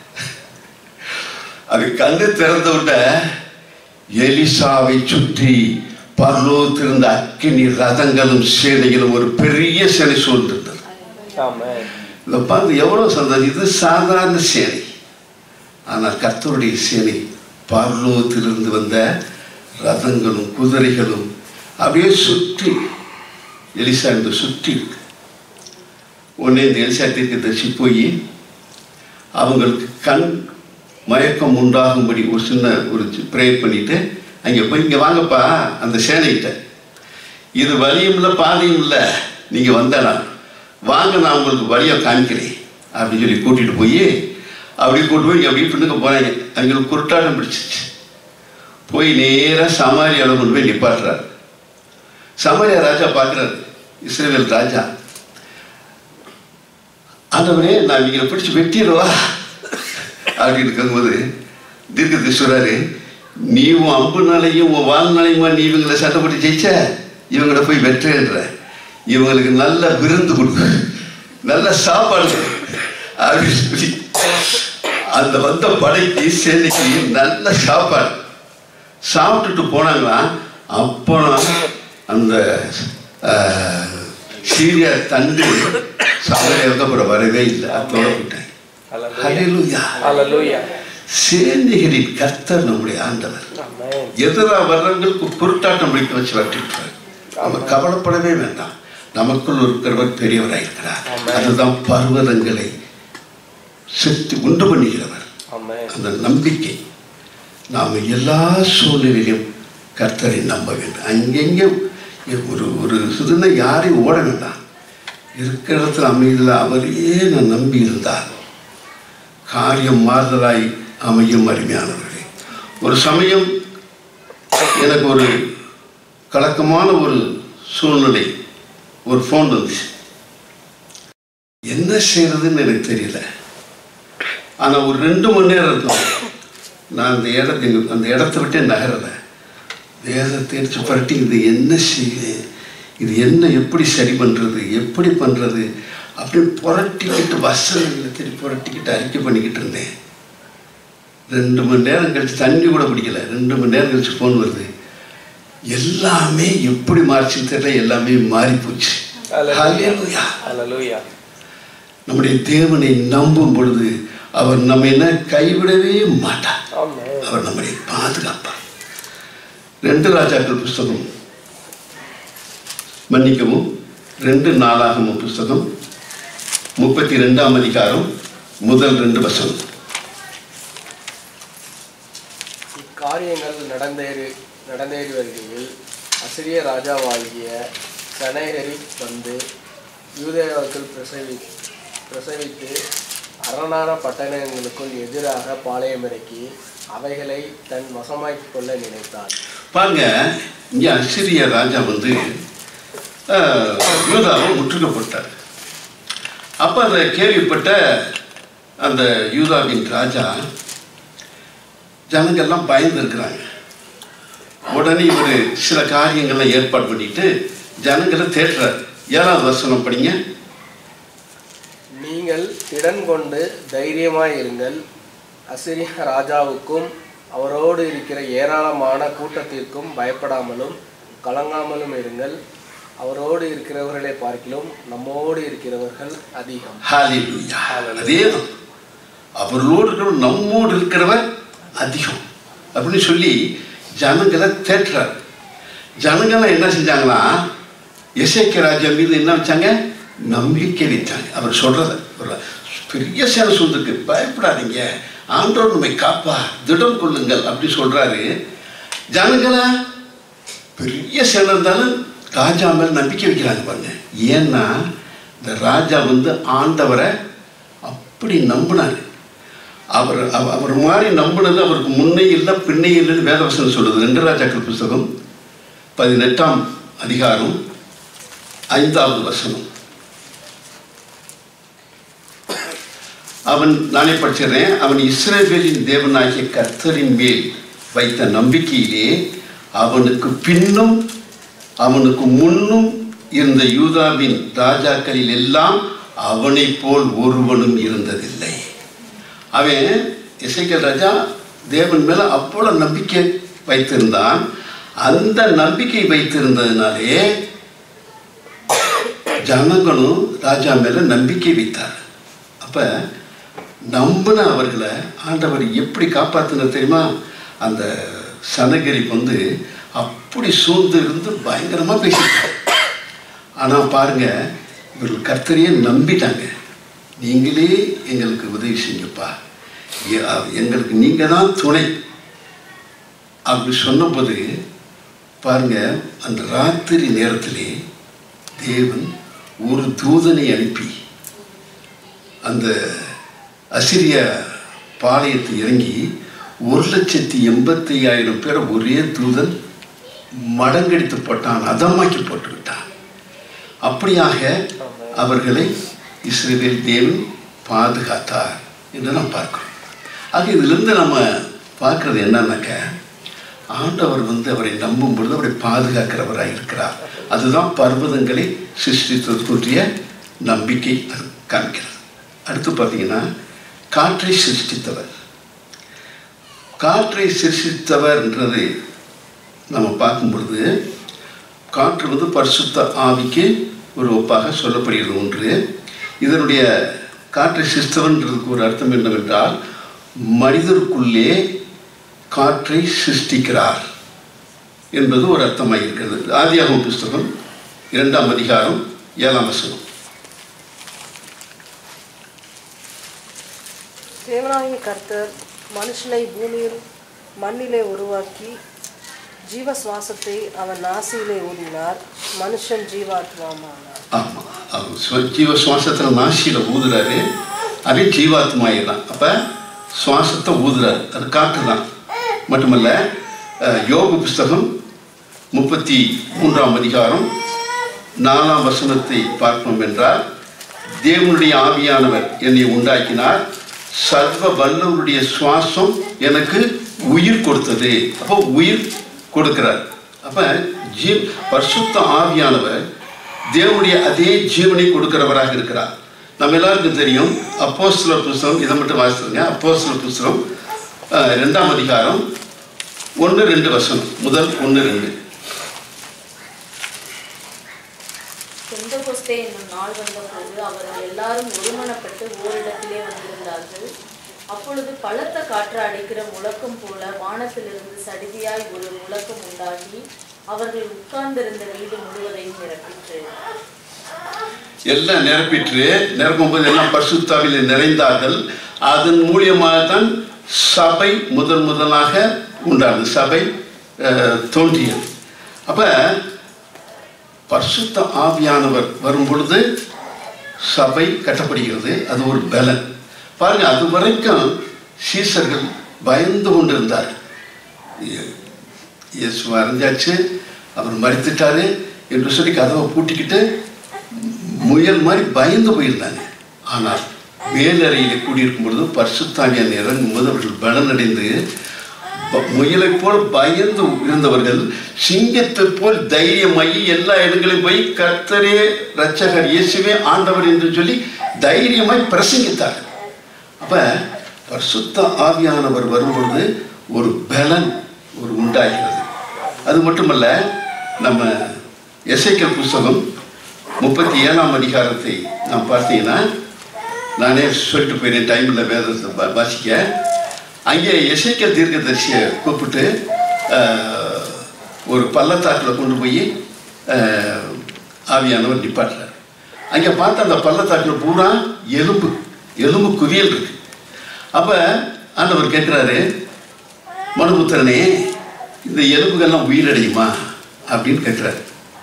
அவன் கண்ணு திறந்த உடனே எலிசாவை சுற்றி பரலோகத்திருந்த அக்கினி ரதங்களும் சேனைகளும் ஒரு பெரிய சேனை சூழ்ந்திருந்தது Amen. இதை பார்த்து எவ்வளோ சந்தோஷம் இது சாதாரண சேனை ஆனால் கர்த்தருடைய சேனை பரலோகத்திலிருந்து வந்த ரதங்களும் குதிரைகளும் அப்படியே சுற்றி எலிசா இந்த சுற்றி இருக்கு உடனே இந்த எலிசா தீர்க்க தரிசி போய் அவங்களுக்கு கண் மயக்கம் உண்டாகும்படி ஒரு சின்ன ஒரு ப்ரேயர் பண்ணிட்டு அங்கே போய் இங்கே வாங்கப்பா அந்த சேனைகிட்ட இது வழியும் இல்லை பாதையும் இல்லை நீங்கள் வந்தனா வாங்க நான் உங்களுக்கு வழியை காமிக்கிறேன் அப்படின்னு சொல்லி கூட்டிகிட்டு போய் அப்படி கூட்டு போய் அப்படி பின்னுக்கு போனாங்க அவங்களுக்கு குருட்டாட்டம் பிடிச்சிச்சு போய் நேராக சமாரியாவில் கொண்டு போய் நிப்பாட்டுறாரு சமாரியா ராஜா பார்க்குறாரு இஸ்ரேல் ராஜா ஆண்டவரே நான் இவங்களை பிடிச்சி வெட்டிடுவா அப்படின்னு இருக்கும்போது தீர்க்கத்தை சொல்றாரு நீ உன் அம்புனாலையும் உன் வாழ்நாளையுமா நீ இவங்களை சட்டப்பட்டு ஜெயிச்ச இவங்கள போய் வெட்டுன்ற இவங்களுக்கு நல்ல விருந்து கொடு நல்ல சாப்பாடு கொடு அப்படின்னு சொல்லி அந்த வந்த படைக்கு சேனைக்கு நல்ல சாப்பாடு சாப்பிட்டுட்டு போனாங்களா அப்புறம் அந்த ஆஹ், சீரியா தண்டு சமையல் அப்புறம் வரவே இல்லை அதோட விட்டேன் Hallelujah. ஹalleluya Hallelujah. சேனைகளின் கர்த்தர் நம்முடைய ஆண்டவர் Amen. எதிராக வர்றவங்களுக்கு குருட்டாட்டம் பிடிக்க வச்சு வரட்டிருப்பார் நம்ம கவலைப்படவே வேண்டாம் நமக்குள் இருக்கிறவர் பெரியவராக இருக்கிறார் ஆமென். அதுதான் பர்வதங்களை செத்து உண்டு பண்ணுகிறவர் ஆமென் அந்த நம்பிக்கை நாம் எல்லா சூழ்நிலையிலும் கர்த்தரை நம்ப வேண்டும் அங்கெங்கே ஒரு ஒரு சின்ன யாரையும் ஓட வேண்டாம் இருக்கிற இடத்துல அமைதியில் அவரையே நான் நம்பி இருந்தால் காரியம் மாறுதலாய் அமையும் அருமையானவர்களே ஒரு சமயம் எனக்கு ஒரு கலக்கமான ஒரு சூழ்நிலை ஒரு ஃபோன் வந்துச்சு என்ன செய்யறதுன்னு எனக்கு தெரியல ஆனால் ஒரு ரெண்டு மணி நேரம் இருக்கும் நான் அந்த இடத்துக்கு அந்த இடத்த விட்டே நகரலை வேதத்தை எடுத்து புரட்டி இது என்ன செய்யுது இது என்ன எப்படி சரி பண்ணுறது எப்படி பண்ணுறது அப்படின்னு புரட்டிக்கிட்டு வசனங்களை திருப்பி புரட்டிக்கிட்டு அறிக்கை பண்ணிக்கிட்டு இருந்தேன் ரெண்டு மணி நேரம் கழிச்சு தண்ணி கூட பிடிக்கல ரெண்டு மணி நேரம் கழிச்சு ஃபோன் வருது எல்லாமே எப்படி மாறிச்சுன்னு தெரியல எல்லாமே மாறி போச்சு Hallelujah. ஹalleluya நம்முடைய தேவனை நம்பும் பொழுது அவர் நம்ம என்ன கைவிடவே மாட்டார் ஆமென் அவர் நம்மை பாதுகாப்பார் ரெண்டு ராஜாக்கள் புஸ்தகம் மன்னிக்கவும் ரெண்டு நாளாகமும் புஸ்தகம் முப்பத்தி ரெண்டாம் அதிகாரம் முதல் ரெண்டு வசனம் இக்காரியங்கள் நடந்தேறி நடந்தேறி வருகையில் அசிரிய ராஜாவாகிய சனேகரி வந்து யூதேயாவுக்குள் பிரசவி பிரசவித்து அரணான பட்டணங்களுக்குள் எதிராக பாளையமிறக்கி அவைகளை தன் வசமாக்கிக் கொள்ள நினைத்தான் பாருங்க இங்கே அசிரிய ராஜா வந்து ஆஹ், யூதாவை முற்றுகைப்பட்டார் அப்போ அதை கேள்விப்பட்ட அந்த யூதாவின் ராஜா ஜனங்கள்லாம் பயந்து இருக்கிறாங்க உடனே இவர் சில காரியங்கள்லாம் ஏற்பாடு பண்ணிட்டு ஜனங்களை தேடுறார் ஏழாவது வசனம் படிங்க நீங்கள் திடன் கொண்டு தைரியமாய் இருங்கள் அசிரிய ராஜாவுக்கும் அவரோடு இருக்கிற ஏராளமான கூட்டத்திற்கும் பயப்படாமலும் கலங்காமலும் இருங்கள் அவரோடு இருக்கிறவர்களை பார்க்கிலும் நம்மோடு இருக்கிறவர்கள் அதிகம் ஹalleluya அதே தான் அவர்களோடு இருக்கிறவர் நம்மோடு இருக்கிறவர் அதிகம் அப்படின்னு சொல்லி ஜனங்களை தேற்றுறார் ஜனங்கள்லாம் என்ன செஞ்சாங்களா எசேக்கிய ராஜா மீது என்ன வச்சாங்க நம்பிக்கை வைத்தாங்க அவர் சொல்றத ஒரு பெரிய சேனை சூழ்ந்துருக்கு பயப்படாதீங்க ஆண்டவர் நம்மை காப்பா திடம் கொள்ளுங்கள் அப்படி சொல்றாரு ஜனங்களை பெரிய சேனை இருந்தாலும் ராஜா மேல நம்பிக்கை வைக்கிறாங்க பாருங்க ஏன்னா இந்த ராஜா வந்து ஆண்டவரை அப்படி நம்பினாரு அவர் அவ- அவர் மாதிரி நம்பினது அவருக்கு முன்னே இல்லை பின்னே இல்லைன்னு வேதவசனம் சொல்லுது ரெண்டு ராஜாக்கள் புஸ்தகம் பதினெட்டாம் அதிகாரம் ஐந்தாவது வசனம் அவன் நானே படிச்சிடுறேன் அவன் இஸ்ரவேலின் தேவனாகிய கர்த்தரின் மேல் வைத்த நம்பிக்கையிலே அவனுக்கு பின்னும் அவனுக்கு முன்னும் இருந்த யூதாவின் ராஜாக்களில் எல்லாம் அவனைப் போல் ஒருவனும் இருந்ததில்லை அவன் இசைக்கல் ராஜா தேவன் மேல அவ்வளவு நம்பிக்கை வைத்திருந்தான் அந்த நம்பிக்கை வைத்திருந்ததுனாலே ஜனங்களும் ராஜா மேல நம்பிக்கை வைத்தார் அப்ப நம்பின அவர்களை ஆண்டவர் எப்படி காப்பாத்தின தெரியுமா அந்த சனகிரி வந்து அப்படி சூழ்ந்து இருந்து பயங்கரமா பேசிட்டார் ஆனா பாருங்க இவர்கள் கர்த்தரையே நம்பிட்டாங்க நீங்களே எங்களுக்கு உதவி செய்யுங்கப்பா எ- அ- எங்களுக்கு நீங்க தான் துணை அப்படி சொன்னபோது பாருங்க அந்த ராத்திரி நேரத்திலே தேவன் ஒரு தூதனை அனுப்பி அந்த அசிரிய பாளையத்தை இறங்கி ஒரு லட்சத்தி எண்பத்தி ஐயாயிரம் பேரை ஒரே தூதன் மடங்கடித்து போட்டான் அதமாக்கி போட்டு விட்டான் அப்படியாக அவர்களை இஸ்ரேல் தேவன் பாதுகாத்தார் என்று நாம் பார்க்கிறோம் ஆக இதிலிருந்து நம்ம பார்க்கறது என்னன்னாக்க ஆண்டவர் வந்து அவரை நம்பும் பொழுது அவரை பாதுகாக்கிறவராக இருக்கிறார் அதுதான் பர்வதங்களை சிருஷ்டித்ததற்குரிய நம்பிக்கை அது காமிக்கிறது அடுத்து பார்த்தீங்கன்னா காற்றை சிருஷ்டித்தவர் காற்றை சிருஷ்டித்தவர்ன்றது நம்ம பார்க்கும் பொழுது காற்று வந்து பரிசுத்த ஆவிக்கு ஒரு ஒப்பாக சொல்லப்படுகிறது ஒன்று இதனுடைய காற்றை சிருஷ்டவன்றதுக்கு ஒரு அர்த்தம் என்னவென்றால் மனிதருக்குள்ளே காற்றை சிருஷ்டிக்கிறார் என்பது ஒரு அர்த்தமாக இருக்கிறது ஆதியாகம புஸ்தகம் இரண்டாம் அதிகாரம் ஏழாம் வசனம் தேவனாகிய கர்த்தர் மனுஷனை பூமியில் மண்ணிலே உருவாக்கி ஜீவ சுவாசத்தை அவன் நாசியிலே ஊதினார் மனுஷன் ஜீவாத்மாவானார் ஆமாம் அவர் சுவ- ஜீவ சுவாசத்தில் நாசியில் ஊதுறாரு அதே ஜீவாத்மாயிடலாம் அப்போ சுவாசத்தை ஊதுறாரு அது காற்று தான் மட்டுமல்ல அஹ், யோபு புஸ்தகம் முப்பத்தி மூன்றாம் அதிகாரம் நாலாம் வசனத்தை பார்ப்போம் என்றால் தேவனுடைய ஆவியானவர் என்னை உண்டாக்கினார் சர்வ வல்லவருடைய சுவாசம் எனக்கு உயிர் கொடுத்தது அப்போ உயிர் கொடுக்கிறார் அப்போ ஜீ பரிசுத்த ஆவியானவர் தேவனுடைய அதே ஜீவனை கொடுக்கிறவராக இருக்கிறார் நம்ம எல்லாருக்கும் தெரியும் அப்போஸ்தலர் புஸ்தகம் இதை மட்டும் வாசித்துருங்க அப்போஸ்தலர் புஸ்தகம் அஹ், ரெண்டாம் அதிகாரம் ஒன்று ரெண்டு வசனம் முதல் ஒன்று ரெண்டு பெந்தகோஸ்தே என்னும் நாள் வந்தபோது அவர்கள் எல்லாரும் ஒருமனப்பட்டு ஓரிடத்திலே வந்திருந்தார்கள் அப்பொழுது பலத்த காற்று அடிக்கிற முழக்கம் போல வானத்திலிருந்து சடிதியாய் ஒரு முழக்கம் உண்டாகி அவர்கள் உட்கார்ந்திருந்த வீடு முழுவதையும் நிரப்பிற்று எல்லாம் நிரப்பிட்டு நிரப்பும்போது எல்லாம் பரிசுத்தாவிலே நிறைந்தார்கள் அதன் மூலியமாக தான் சபை முதல் முதலாக உண்டானது சபை அஹ், தோன்றியது அப்ப பரிசுத்த ஆவியானவர் வரும் பொழுது சபை கட்டப்படுகிறது அது ஒரு பலன் பாருங்க அது வரைக்கும் சீசர்கள் பயந்து கொண்டிருந்தார் இயேசு அறிஞ்சாச்சு அவர் மறித்துட்டாரு என்று சொல்லி கதவை பூட்டிக்கிட்டு முயல் மாதிரி பயந்து போயிருந்தாங்க ஆனால் மேலறையில் கூடியிருக்கும் பொழுது பரிசுத்தாவியான் இறங்கும் போது அவர்கள் பலனடைந்து ப- முயலைப் போல் பயந்து இருந்தவர்கள் சிங்கத்தைப் போல் தைரியமாகி எல்லா இடங்களையும் போய் கர்த்தரே ரட்சகர் இயேசுவே ஆண்டவர் என்று சொல்லி தைரியமாய் பிரசங்கித்தார்கள் அப்ப பரிசுத்த ஆவியானவர் வரும்பொழுது ஒரு பலன் ஒரு உண்டாகிறது அது மட்டுமல்ல நம்ம எசைக்கல் புஸ்தகம் முப்பத்தி ஏழாம் அதிகாரத்தை நாம் பார்த்தீங்கன்னா நானே சொல்லிட்டு போயிட்டேன் டைமில் வேதத்தை வா- வாசிக்க அங்கே எசைக்கல் தீர்க்கதரிசியை கூப்பிட்டு ஆஹ், ஒரு பள்ளத்தாக்கில் கொண்டு போய் ஆஹ், ஆவியானவர் நிப்பாட்டுறார் அங்கே பார்த்த அந்த பள்ளத்தாக்கில் பூரா எலும்பு எலும்பு குவியல் இருக்கு அப்போ ஆண்டவர் கேட்குறாரு மனுபுத்திரனே இந்த எலும்புகள்லாம் உயிரடையுமா அப்படின்னு கேட்குறாரு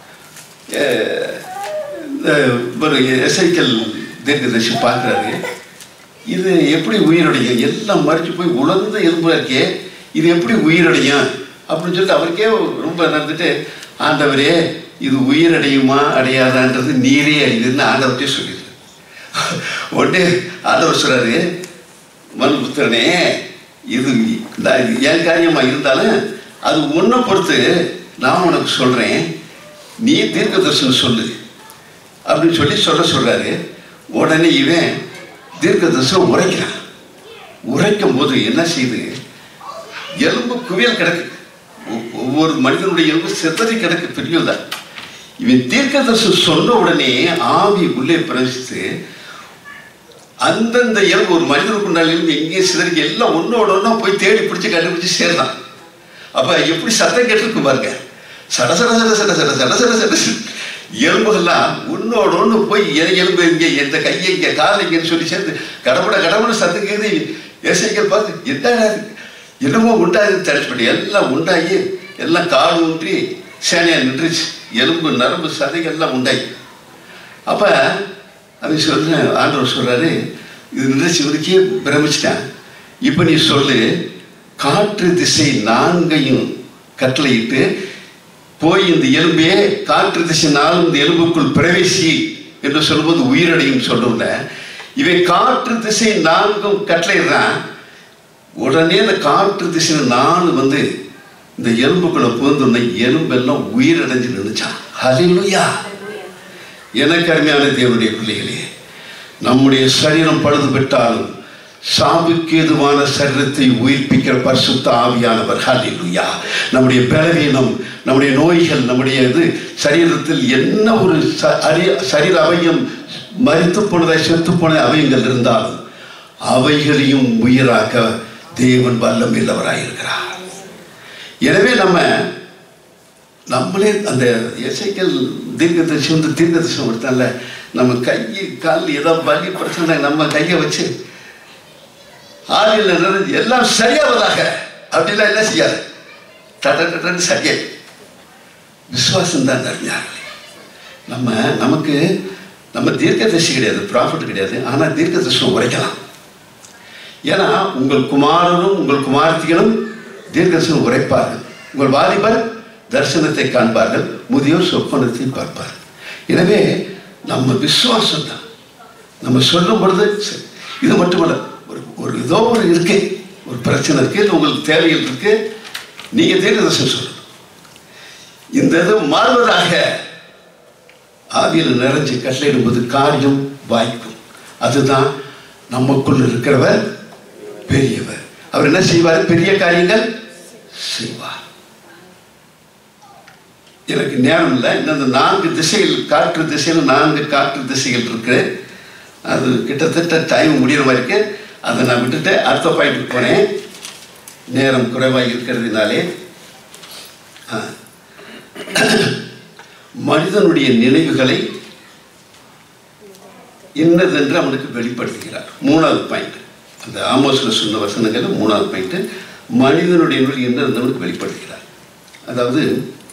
ஒரு எஸ்ஐக்கல் தீர்க்கதரிசி பார்க்குறாரு இது எப்படி உயிரடையும் எல்லாம் மறிச்சு போய் உலர்ந்த எலும்பு இருக்கே இது எப்படி உயிரடையும் அப்படின்னு சொல்லிட்டு அவருக்கே ரொம்ப நடந்துட்டு ஆண்டவரே இது உயிரடையுமா அடையாதான்றது நீரே அறியுதுன்னு ஆண்டவர்கிட்டே சொல்லிடுது உடனே ஆண்டவர் சொல்றாரு மனுபுத்திரனே இது நான் இது என் காரியமாக இருந்தாலும் அது உன்னை பொறுத்து நான் உனக்கு சொல்கிறேன் நீ தீர்க்க தரிசனம் சொல்லு அப்படின்னு சொல்லி சொல்ல சொல்றாரு உடனே இவன் தீர்க்க தரிசனம் உரைக்கிறான் உரைக்கும் போது என்ன செய்யுது எலும்பு குவியல் கிடக்கு ஒ- ஒவ்வொரு மனிதனுடைய எலும்பு செதறி கிடக்கு பெரியதான் இவன் தீர்க்க தரிசனம் சொன்ன உடனே ஆவி உள்ளே பிரவேசித்து அந்தந்த எலும்பு ஒரு மனிதனுக்குண்டான எலும்பு எங்கேயும் சிதறி எல்லாம் ஒன்னோட ஒன்றா போய் தேடி பிடிச்சி கண்டுபிடிச்சி சேர்ந்தான் அப்ப எப்படி சத்தம் கேட்டிருக்கு பாருங்க சட சட சட சட சட சட சட சட சட. எலும்புகள்லாம் உன்னோட ஒன்று போய் என் எலும்பு இங்கே எந்த கையை இங்கே காலை இங்கேன்னு சொல்லி சேர்ந்து கடவுட கடவுட சத்தம் கேது இசைகள் பார்த்து என்னடா இது? என்னமோ உண்டாது தடைப்பட்டு எல்லாம் உண்டாகி எல்லாம் காடு ஊன்றி சேனையா நின்றுச்சு எலும்பு நரம்பு சதைகள் எல்லாம் உண்டாகி அப்போ அவன் சொல்ற ஆண்டவர் சொல்றாரு இது நினைச்சு இவருக்கே பிரமிச்சிட்டேன் இப்போ நீ சொல்லு காற்று திசை நான்கையும் கட்டளையிட்டு போய் இந்த எலும்பே காற்று திசை நாளும் இந்த எலும்புக்குள் பிரவேசி என்று சொல்வது உயிரடையும் சொல்லுங்க இவன் காற்று திசை நான்கும் கட்டளையிடுறான் உடனே இந்த காற்று திசை நாலு வந்து இந்த எலும்புக்குள்ள புகுந்தோடனே எலும்பெல்லாம் உயிரடைஞ்சு நின்றுச்சான் ஹalleluya எனக்கு அருமையான தேவனுடைய பிள்ளைகளே நம்முடைய சரீரம் பழுது பெற்றாலும் சாவுக்கு ஏதுவான சரீரத்தை உயிர்ப்பிக்கிற பரிசுத்த ஆவியானவர் ஹalleluya நம்முடைய பலவீனம் நம்முடைய நோய்கள் நம்முடைய இது சரீரத்தில் என்ன ஒரு ச- அரி- சரீர அவயம் மறித்து போனதாய் செத்து போன அவயங்கள் இருந்தாலும் அவைகளையும் உயிராக்க தேவன் வல்லம் இல்லவராயிருக்கிறார் எனவே நம்ம நம்மளே அந்த இசைக்கல் தீர்க்கதரிசி வந்து தீர்க்கதரிசனம் கொடுத்தால நம்ம கை கால் ஏதோ வலி பிரச்சனை நம்ம கையை வச்சு ஆவியில் நிறைஞ்சு எல்லாம் சரியாவதாக அப்படிலாம் என்ன செய்யாது தட தடன்னு சரியாய் விசுவாசம் தான் நிறைஞ்சாங்களே நம்ம நமக்கு நம்ம தீர்க்கதரிசி கிடையாது ப்ராஃபிட் கிடையாது ஆனால் தீர்க்கதரிசனம் உரைக்கலாம் ஏன்னா உங்கள் குமாரனும் உங்கள் குமாரத்திகளும் தீர்க்கதரிசனம் உரைப்பார்கள் உங்கள் வாலிபர் தரிசனத்தை காண்பார்கள் முதியோர் சொப்பனத்தை பார்ப்பார்கள் எனவே நம்ம விசுவாசம் தான் நம்ம சொல்லும் பொழுது சரி, இது மட்டுமல்ல ஒரு ஒரு ஏதோ ஒரு இருக்கு ஒரு பிரச்சனை இருக்கு இல்லை உங்களுக்கு தேவைகள் இருக்கு நீங்க தீர்க்கதரிசனம் சொல்லணும் இந்த இது மாறுவதாக ஆவியில் நிறைஞ்சு கட்டளையிடும்போது காரியம் வாய்க்கும் அதுதான் நமக்குள் இருக்கிறவர் பெரியவர் அவர் என்ன செய்வார் பெரிய காரியங்கள் செய்வார் எனக்கு நேரம் இல்லை இந்த நான்கு திசைகள் காற்று திசையில் நான்கு காற்று திசைகள் இருக்கு அது கிட்டத்தட்ட டைம் முடிகிற மாதிரி இருக்கு அதை நான் விட்டுட்டு அடுத்த பாயிண்ட்டுக்கு போனேன் நேரம் குறைவாக இருக்கிறதுனாலே ஆ. மனிதனுடைய நினைவுகளை இன்னதென்று அவனுக்கு வெளிப்படுத்துகிறார் மூணாவது பாயிண்ட் அந்த ஆமோஸில் சொன்ன வசனங்கள் மூணாவது பாயிண்ட் மனிதனுடைய நினைவு இன்னதென்று அவனுக்கு வெளிப்படுத்துகிறார் அதாவது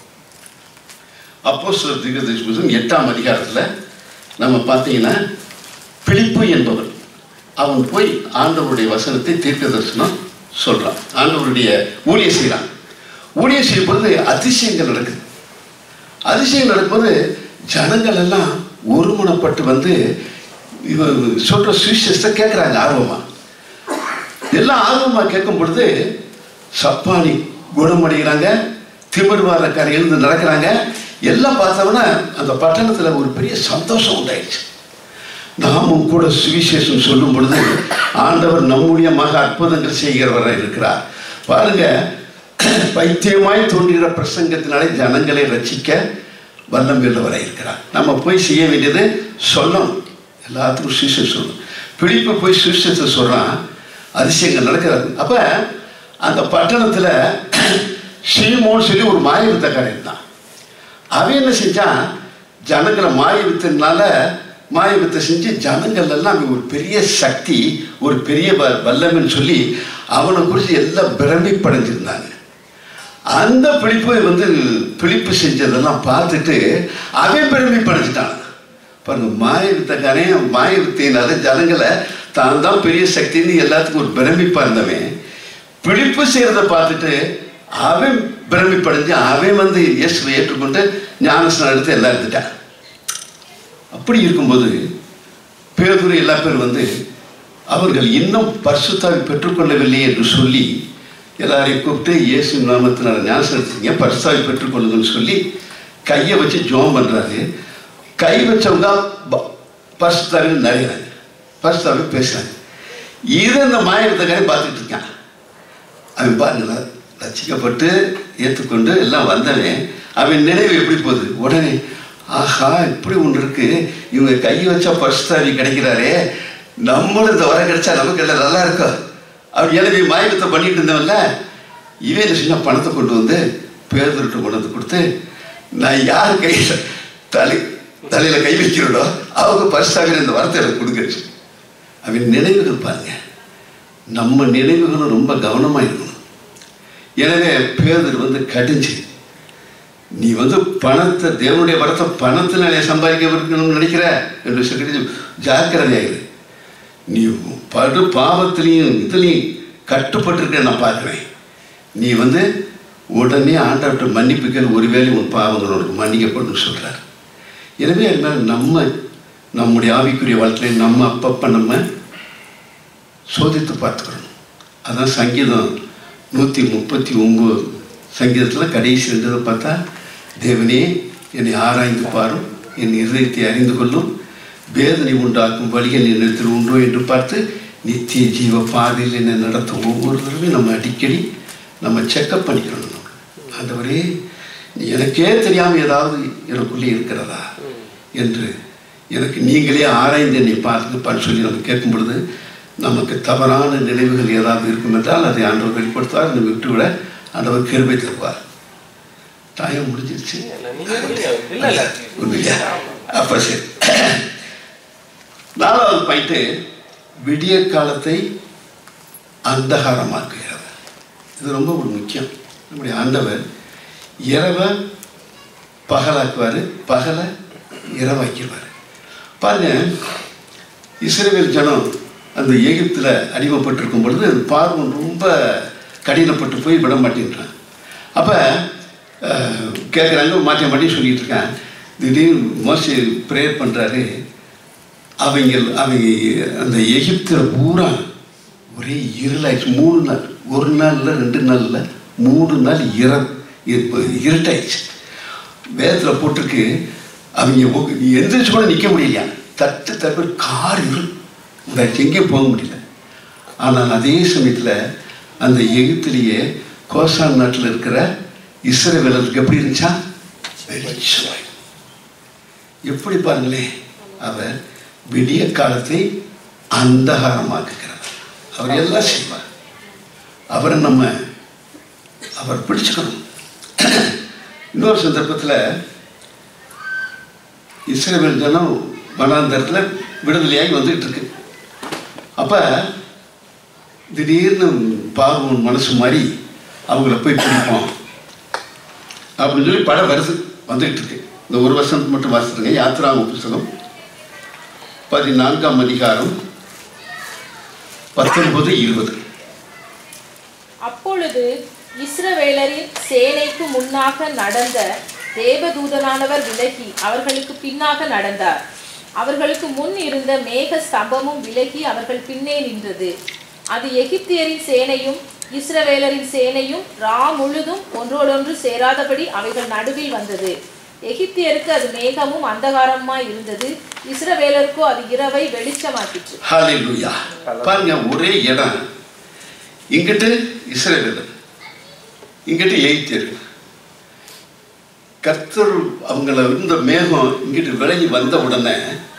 அப்போ சில எட்டாம் அதிகாரத்தில் நம்ம பார்த்தீங்கன்னா பிலிப்பு என்பவன் அவன் போய் ஆண்டவருடைய வசனத்தை தீர்க்க தரிசனம் சொல்றான் ஆண்டவருடைய ஊழிய செய்கிறான் ஊழிய செய்யும் பொழுது அதிசயங்கள் நடக்குது அதிசயம் நடக்கும்போது ஜனங்கள் எல்லாம் ஒருமுனப்பட்டு வந்து இவன் சொல்ற சுவிசேஷத்தை கேட்குறாங்க ஆர்வமா எல்லாம் ஆர்வமா கேட்கும் பொழுது சப்பானி குணமடைகிறாங்க திமிர்வாரக்கார எழுந்து நடக்கிறாங்க எல்லாம் பார்த்தோம்னா அந்த பட்டணத்தில் ஒரு பெரிய சந்தோஷம் உண்டாயிடுச்சு நாமும் கூட சுவிசேஷம் சொல்லும் பொழுது ஆண்டவர் நம் மூலியமாக அற்புதங்கள் செய்கிறவராக இருக்கிறார் பாருங்க பைத்தியமாய் தோன்றுகிற பிரசங்கத்தினாலே ஜனங்களை ரட்சிக்க வல்லம் உள்ளவராக இருக்கிறார் நம்ம போய் செய்ய வேண்டியது சொல்லணும் எல்லாத்துக்கும் சுவிசேஷம் சொல்லணும் பிடிப்பு போய் சுவிசேஷத்தை சொல்கிறான் அதிசயங்கள் நடக்கிறது அப்போ அந்த பட்டணத்தில் சீமோன்னு சொல்லி ஒரு மாய வித்தக்காரன் இருந்தான் அவன் என்ன செஞ்சான் ஜனங்களை மாய வித்தனால மாய வித்தை செஞ்சு ஜனங்கள் எல்லாம் அவன் ஒரு பெரிய சக்தி ஒரு பெரிய வ- வல்லமைன்னு சொல்லி அவனை குறித்து எல்லாம் பிரமிப்படைஞ்சிருந்தாங்க அந்த பிடிப்பு வந்து பிடிப்பு செஞ்சதெல்லாம் பார்த்துட்டு அவன் பிரமிப்படைஞ்சிட்டான் பாருங்க மாய வித்தக்காரன் மாய வித்தையினால ஜனங்களை தான் தான் பெரிய சக்தின்னு எல்லாத்துக்கும் ஒரு பிரமிப்பா இருந்தவன் பிடிப்பு செய்யறத பார்த்துட்டு அவன் பிரமிப்படைஞ்சு அவன் வந்து இயேசுவை ஏற்றுக்கொண்டு ஞானஸ்நானம் எடுத்து எல்லாம் எடுத்துட்டான் அப்படி இருக்கும்போது பேதுரு எல்லா பேர் வந்து அவர்கள் இன்னும் பரிசுத்தாவை பெற்றுக்கொள்ளவில்லை என்று சொல்லி எல்லாரையும் கூப்பிட்டு இயேசு நாமத்தினால ஞானஸ்நானம் எடுத்தீங்க பரிசுத்தாவை பெற்றுக்கொள்ளுங்கன்னு சொல்லி கையை வச்சு ஜோம் பண்றாரு கை வச்சவங்க ப- பரிசுத்தாவின்னு நிறையிறாங்க பரிசுத்தாவை பேசுறாங்க இதை இந்த மாயத்தக்காரன் பார்த்துட்டு இருக்கான் அவன் பாருங்களா ரசிக்கப்பட்டு ஏற்றுக்கொண்டு எல்லாம் வந்தவன் அவன் நினைவு எப்படி போகுது உடனே ஆஹா இப்படி ஒன்று இருக்கு இவங்க கை வச்சா பரிசுத்தாவி கிடைக்கிறாரே நம்மளும் இந்த வர கிடைச்சா நமக்கு எல்லாம் நல்லா இருக்கும் அவன் எனவே மாயத்தை பண்ணிட்டு இருந்தவன்ல இவன் என்ன செஞ்சா பணத்தை கொண்டு வந்து பேர்துட்டு கொண்டு வந்து கொடுத்து நான் யார் கையில் தலை தலையில கை வைக்கிறோடோ அவங்க பரிசுத்தாவின் இந்த வரத்தை எனக்கு கொடுக்குறச்சு அவன் நினைவுகள் பாருங்க நம்ம நினைவுகளும் ரொம்ப கவனமாக இருக்கணும் எனவே பேதர் வந்து கடிஞ்சு நீ வந்து பணத்தை தேவனுடைய வரத்தை பணத்தினாலே சம்பாதிக்க இருக்கணும்னு நினைக்கிற என்று சொல்லி ஜாக்கிரதையாயிரு நீ படு பாவத்திலையும் இதுலையும் கட்டுப்பட்டிருக்க நான் பார்க்குறேன் நீ வந்து உடனே ஆண்டவர்கிட்ட மன்னிப்புகள் ஒருவேளை உன் பாவங்கள் உனக்கு மன்னிக்கப்படும் சொல்கிறார் எனவே அது மாதிரி நம்ம நம்முடைய ஆவிக்குரிய வாழ்க்கையில நம்ம அப்பப்போ நம்ம சோதித்து பார்த்துக்கணும் அதான் சங்கீதம் நூற்றி முப்பத்தி ஒம்பது சங்கீதத்தில் கடைசி ரெண்டு பார்த்தா தேவனே என்னை ஆராய்ந்து பாரும் என் இருதயத்தை அறிந்து கொள்ளும் வேதனை உண்டாக்கும் வழிகள் என்னிடத்தில் உண்டோ என்று பார்த்து நித்திய ஜீவ பாதையில் என்னை நடத்தும் ஒவ்வொரு தடவையும் நம்ம அடிக்கடி நம்ம செக்கப் பண்ணிக்கணும் நம்ம. ஆண்டவரே நீ எனக்கே தெரியாமல் ஏதாவது எனக்குள்ளே இருக்கிறதா என்று எனக்கு நீங்களே ஆராய்ந்து என்னை பார்த்துப்பான்னு சொல்லி நம்ம கேட்கும் பொழுது நமக்கு தவறான நினைவுகள் ஏதாவது இருக்கும் என்றால் அதை ஆண்டவர் வெளிப்படுத்துவார் அதை விட்டுவிட ஆண்டவர் கிருபை தருவார் டைம் முடிஞ்சிருச்சு நீங்க நீங்க இல்ல இல்ல உண்மையா அப்போ சரி நாலாவது பாயிண்ட்டு விடிய காலத்தை அந்தகாரமாக்குகிறது இது ரொம்ப ஒரு முக்கியம் நம்முடைய ஆண்டவர் இரவை பகலாக்குவார் பகலை இரவாக்கிடுவார் பாருங்க இஸ்ரேல் ஜனம் அந்த எகிப்தில் அடிமைப்பட்டிருக்கும் பொழுது பார்வன் ரொம்ப கடினப்பட்டு போய் விட மாட்டேன்றான் அப்போ கேட்குறாங்க மாற்றி மாட்டி சொல்லிட்டு இருக்கேன் திடீர்னு மோசி ப்ரேயர் பண்ணுறாரு அவங்க அவங்க அந்த எகிப்தில் பூரா ஒரே இருளாயிடுச்சு மூணு நாள் ஒரு நாளில் ரெண்டு நாளில் மூணு நாள் இர இப்ப இருட்டாயிடுச்சு வேதத்தில் போட்டிருக்கு அவங்க உக்க- எந்திரிச்சு கூட நிற்க முடியலையா தட்டு தட்டு கார் இரு இந்த எங்கேயும் போக முடியல ஆனால் அதே சமயத்தில் அந்த எகிப்திலேயே கோசான் நாட்டில் இருக்கிற இஸ்ரவேலருக்கு எப்படி இருந்துச்சா வெளிச்சமாய் எப்படி பாருங்களேன் அவர் விடிய காலத்தை அந்தகாரமாக்குகிறவர் அவர் எல்லாம் செய்வார் அவரை நம்ம அவர் பிடிச்சுக்கணும் இன்னொரு சந்தர்ப்பத்தில் இஸ்ரேல் ஜனம் வனாந்தரத்தில் விடுதலையாகி வந்துகிட்டு இருக்கு அப்போ திடீர்னு பார்வன் மனசு மாதிரி அவங்கள போய் பிடிப்போம் அப்படின்னு சொல்லி படம் வருது வந்துகிட்டு இருக்கு இந்த ஒரு வருஷம் மட்டும் வாசித்துருங்க யாத்ரா புஸ்தகம் பதினான்காம் அதிகாரம் பத்தொன்பது இருபது அப்பொழுது இஸ்ரவேலரின் சேனைக்கு முன்னாக நடந்த தேவதூதனானவர் விலகி அவர்களுக்கு பின்னாக நடந்தார் அவர்களுக்கு முன் இருந்த மேக ஸ்தம்பமும் விலகி அவர்கள் பின்னே நின்றது அது எகிப்தியரின் சேனையும் இஸ்ரவேலரின் சேனையும் ரா முழுதும் ஒன்றோடொன்று சேராதபடி அவைகள் நடுவில் வந்தது எகிப்தியருக்கு அது மேகமும் அந்தகாரமாய் இருந்தது இஸ்ரவேலருக்கோ அது இரவை வெளிச்சமாக்கிற்று ஹalleluya பாருங்க ஒரே இடம் இங்கிட்டு இஸ்ரேல் இங்கிட்டு எய்த்தியர் கர்த்தர் அவங்கள இந்த மேகம் இங்கிட்டு விலகி வந்த உடனே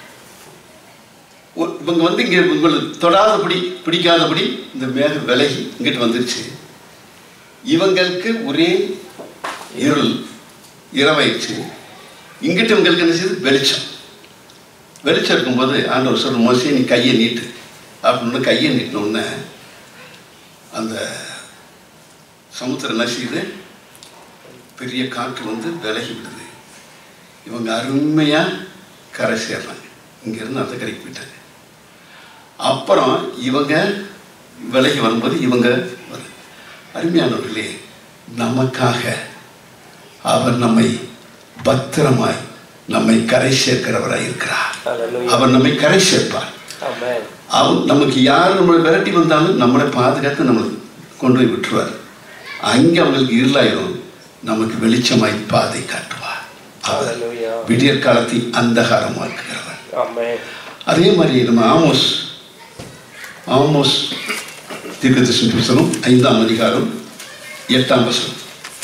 ஒ- இவங்க வந்து இங்கே உங்களை தொடாதபடி பிடிக்காதபடி இந்த மேகம் விலகி இங்கிட்டு வந்துருச்சு இவங்களுக்கு ஒரே இருள் இரவாயிடுச்சு இங்கிட்டு இவங்களுக்கு என்ன செய்யுது வெளிச்சம் வெளிச்சம் இருக்கும்போது ஆண்டவர் சொல்லும் மோசே நீ கையை நீட்டு அப்படின்னு கையை நீட்டினோடனே அந்த சமுத்திரம் என்ன செய்யுது பெரிய காற்று வந்து விலகி விடுது இவங்க அருமையாக கரை சேர்றாங்க இங்கேருந்து அந்த கரைக்கு போயிட்டாங்க அப்புறம் இவங்க விலகி வரும்போது இவங்க வரு அருமையானவர்களே நமக்காக அவர் நம்மை பத்திரமாய் நம்மை கரை சேர்க்கிறவராய் இருக்கிறார் Hallelujah. அவர் நம்மை கரை சேர்ப்பார் Amen. அவன் நமக்கு யார் நம்மளை விரட்டி வந்தாலும் நம்மளை பாதுகாத்து நம்மளை கொண்டு போய் விட்டுருவார் அங்கே அவங்களுக்கு இருளாயிரும் நமக்கு வெளிச்சமாய் பாதை காட்டுவார் அவர் Hallelujah. விடியற் காலத்தை அந்தகாரமாக்குகிறவர் Amen. அதே மாதிரி நம்ம ஆமோஸ் ஆமோஸ் தீர்க்கதரிசன புஸ்தகம் ஐந்தாம் அதிகாரம் எட்டாம் வசனம்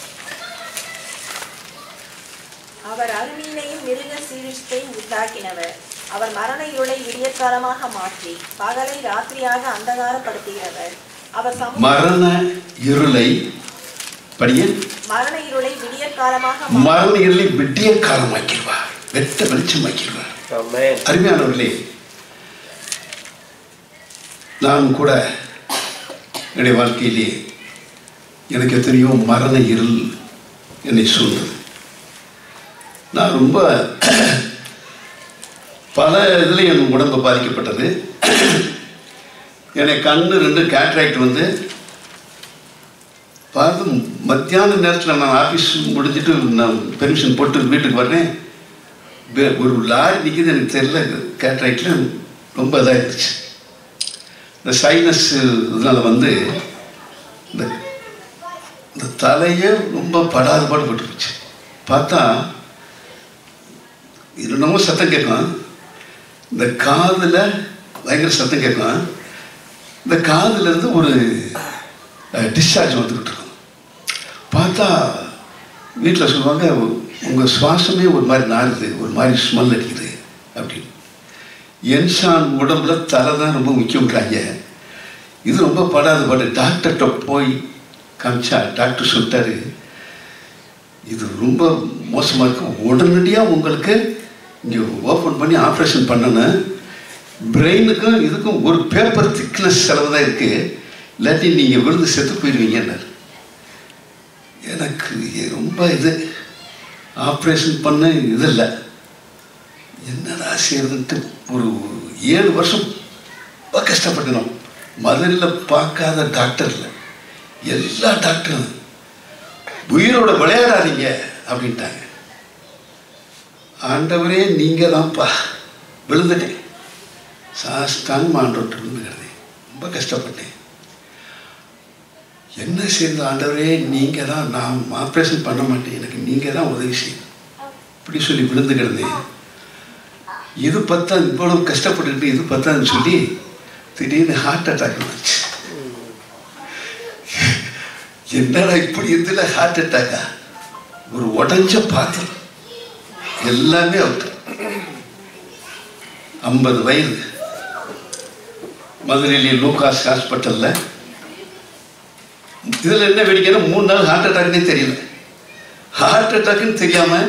அவர் அருமீனையும் மிருக சீரிஷ்டையும் உண்டாக்கினவர் அவர் மரண இருளை விடியற்காலமாக மாற்றி பகலை ராத்திரியாக அந்தகாரப்படுத்துகிறவர் அவர் சமூக மரண இருளை படிய மரண இருளை விடியற்காலமாக மாற்றி மரண இருளை விடிய காலமாக்கிடுவார் வெட்ட வெளிச்சமாக்கிடுவார் Amen. அருமையானவர்களே நான் கூட என்னுடைய வாழ்க்கையிலே எனக்கு எத்தனையோ மரண இருள் என்னை சூழ்ந்தது நான் ரொம்ப பல இதில் என் உடம்பு பாதிக்கப்பட்டது எனக்கு கண்ணு ரெண்டு கேட்ராக்ட் வந்து பார்த்து மத்தியான நேரத்தில் நான் ஆஃபீஸ் முடிஞ்சிட்டு நான் பெர்மிஷன் போட்டு வீட்டுக்கு வர்றேன் வே- ஒரு லாரி நிற்கிது எனக்கு தெரியல கேட்ராக்டில் ரொம்ப இதாகிடுச்சு இந்த சைனஸ் இதனால் வந்து இந்த இந்த தலையே ரொம்ப படாத பாடுபட்டு போச்சு பார்த்தா என்னமோ சத்தம் கேட்கும் இந்த காதில் பயங்கர சத்தம் கேட்கும் இந்த காதுல இருந்து ஒரு டிஸ்சார்ஜ் வந்துக்கிட்டு இருக்கும் பார்த்தா வீட்டில் சொல்லுவாங்க உங்கள் சுவாசமே ஒரு மாதிரி நாறுது ஒரு மாதிரி ஸ்மெல் அடிக்குது அப்படின்னு என்சான் உடம்புல தலை தான் ரொம்ப முக்கியம்ன்றாங்க இது ரொம்ப படாத பாடு டாக்டர்கிட்ட போய் காமிச்சா டாக்டர் சொல்லிட்டாரு இது ரொம்ப மோசமாக இருக்கு உடனடியாக உங்களுக்கு இங்கே ஓப்பன் பண்ணி ஆப்ரேஷன் பண்ணணும் பிரெயினுக்கும் இதுக்கும் ஒரு பேப்பர் திக்னஸ் செலவு தான் இருக்குது இல்லாட்டி நீங்கள் விழுந்து செத்து போயிடுவீங்கன்னாரு எனக்கு ரொம்ப இது ஆப்ரேஷன் பண்ண இது இல்லை என்னடா செய்யறதுன்ட்டு ஒரு ஏழு வருஷம் ரொம்ப கஷ்டப்பட்டணும் மதுரையில் பார்க்காத டாக்டர் இல்லை எல்லா டாக்டரும் உயிரோட விளையாடாதீங்க அப்படின்ட்டாங்க ஆண்டவரே நீங்கள் தான்ப்பா விழுந்துட்டேன் சாஸ்தாங்க ஆண்டவர்கிட்ட விழுந்துக்கிறதே ரொம்ப கஷ்டப்பட்டேன் என்ன செய்யுது ஆண்டவரே நீங்கள் தான் நான் ஆப்ரேஷன் பண்ண மாட்டேன் எனக்கு நீங்கள் தான் உதவி செய்யணும் இப்படி சொல்லி விழுந்து கிடந்தேன் இது பத்தா இவ்வளவு கஷ்டப்பட்டுட்டு இது பத்தான்னு சொல்லி திடீர்னு ஹார்ட் அட்டாக் வந்துச்சு என்னடா இப்படி இருந்துல ஹார்ட் அட்டாக்கா ஒரு உடஞ்ச பாத்திரம் எல்லாமே அவுட் ஐம்பது வயது மதுரையிலே லூகாஸ் ஹாஸ்பிட்டல்ல இதுல என்ன வேடிக்கைன்னா மூணு நாள் ஹார்ட் அட்டாக்னே தெரியல ஹார்ட் அட்டாக்னு தெரியாம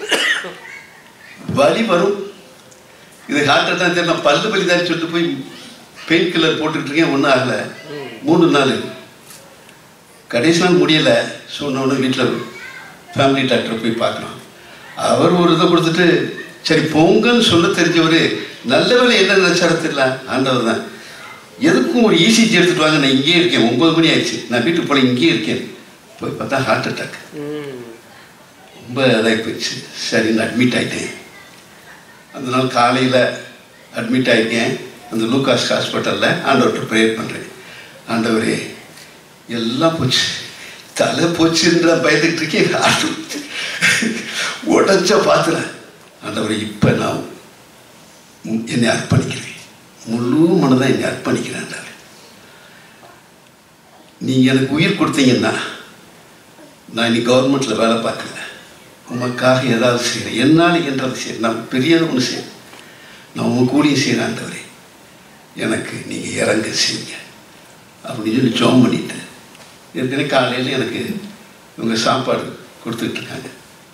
வலி வரும் இது ஹார்ட் அட்டாக் தெரியல பல்லு வலி தான் சொல்லிட்டு போய் பெயின் கில்லர் போட்டுட்டு இருக்கேன் ஒன்றும் ஆகல மூணு நாள் கடைசி நாள் முடியலை சொன்னோன்னு வீட்டில் ஃபேமிலி டாக்டர் போய் பார்க்கலாம் அவர் ஒரு இதை கொடுத்துட்டு சரி போங்கன்னு சொல்ல தெரிஞ்சவர் நல்ல வேலை என்ன நினைச்சாரு தெரியல ஆண்டவர் தான் எதுக்கும் ஒரு இசிஜி எடுத்துட்டு வாங்க நான் இங்கேயே இருக்கேன் ஒன்பது மணி ஆயிடுச்சு நான் வீட்டுக்கு போல இங்கேயே இருக்கேன் போய் பார்த்தா ஹார்ட் அட்டாக் ரொம்ப இதாகி போயிடுச்சு சரின்னு அட்மிட் ஆகிட்டேன் அந்த நாள் காலையில் அட்மிட் ஆகிருக்கேன் அந்த லூகாஸ் ஹாஸ்பிட்டலில் ஆண்டவர்கிட்ட ப்ரேயர் பண்ணுறேன் ஆண்டவரே எல்லாம் போச்சு தலை போச்சுன்ற பயந்துக்கிட்டு இருக்கேன் ஹார்ட் உடஞ்ச பாத்திரம் ஆண்டவரே இப்போ நான் உம் என்னை அர்ப்பணிக்கிறேன் முழு மனதாக என்னை அர்ப்பணிக்கிறேன் ஆண்டவரே நீங்கள் எனக்கு உயிர் கொடுத்தீங்கன்னா நான் இன்னைக்கு கவர்மெண்ட்டில் வேலை பார்க்கல உமக்காக ஏதாவது செய்கிறேன் என்னால் என்றது செய்கிறேன் நான் பெரியது ஒன்று செய்கிறேன் நான் உங்க கூலியும் செய்கிறேன் ஆண்டவரே எனக்கு நீங்கள் இறங்க செய்யுங்க அப்படின்னு சொல்லி ஜோம் பண்ணிட்டேன் ஏற்கனவே காலையில் எனக்கு இவங்க சாப்பாடு கொடுத்துட்டு இருக்காங்க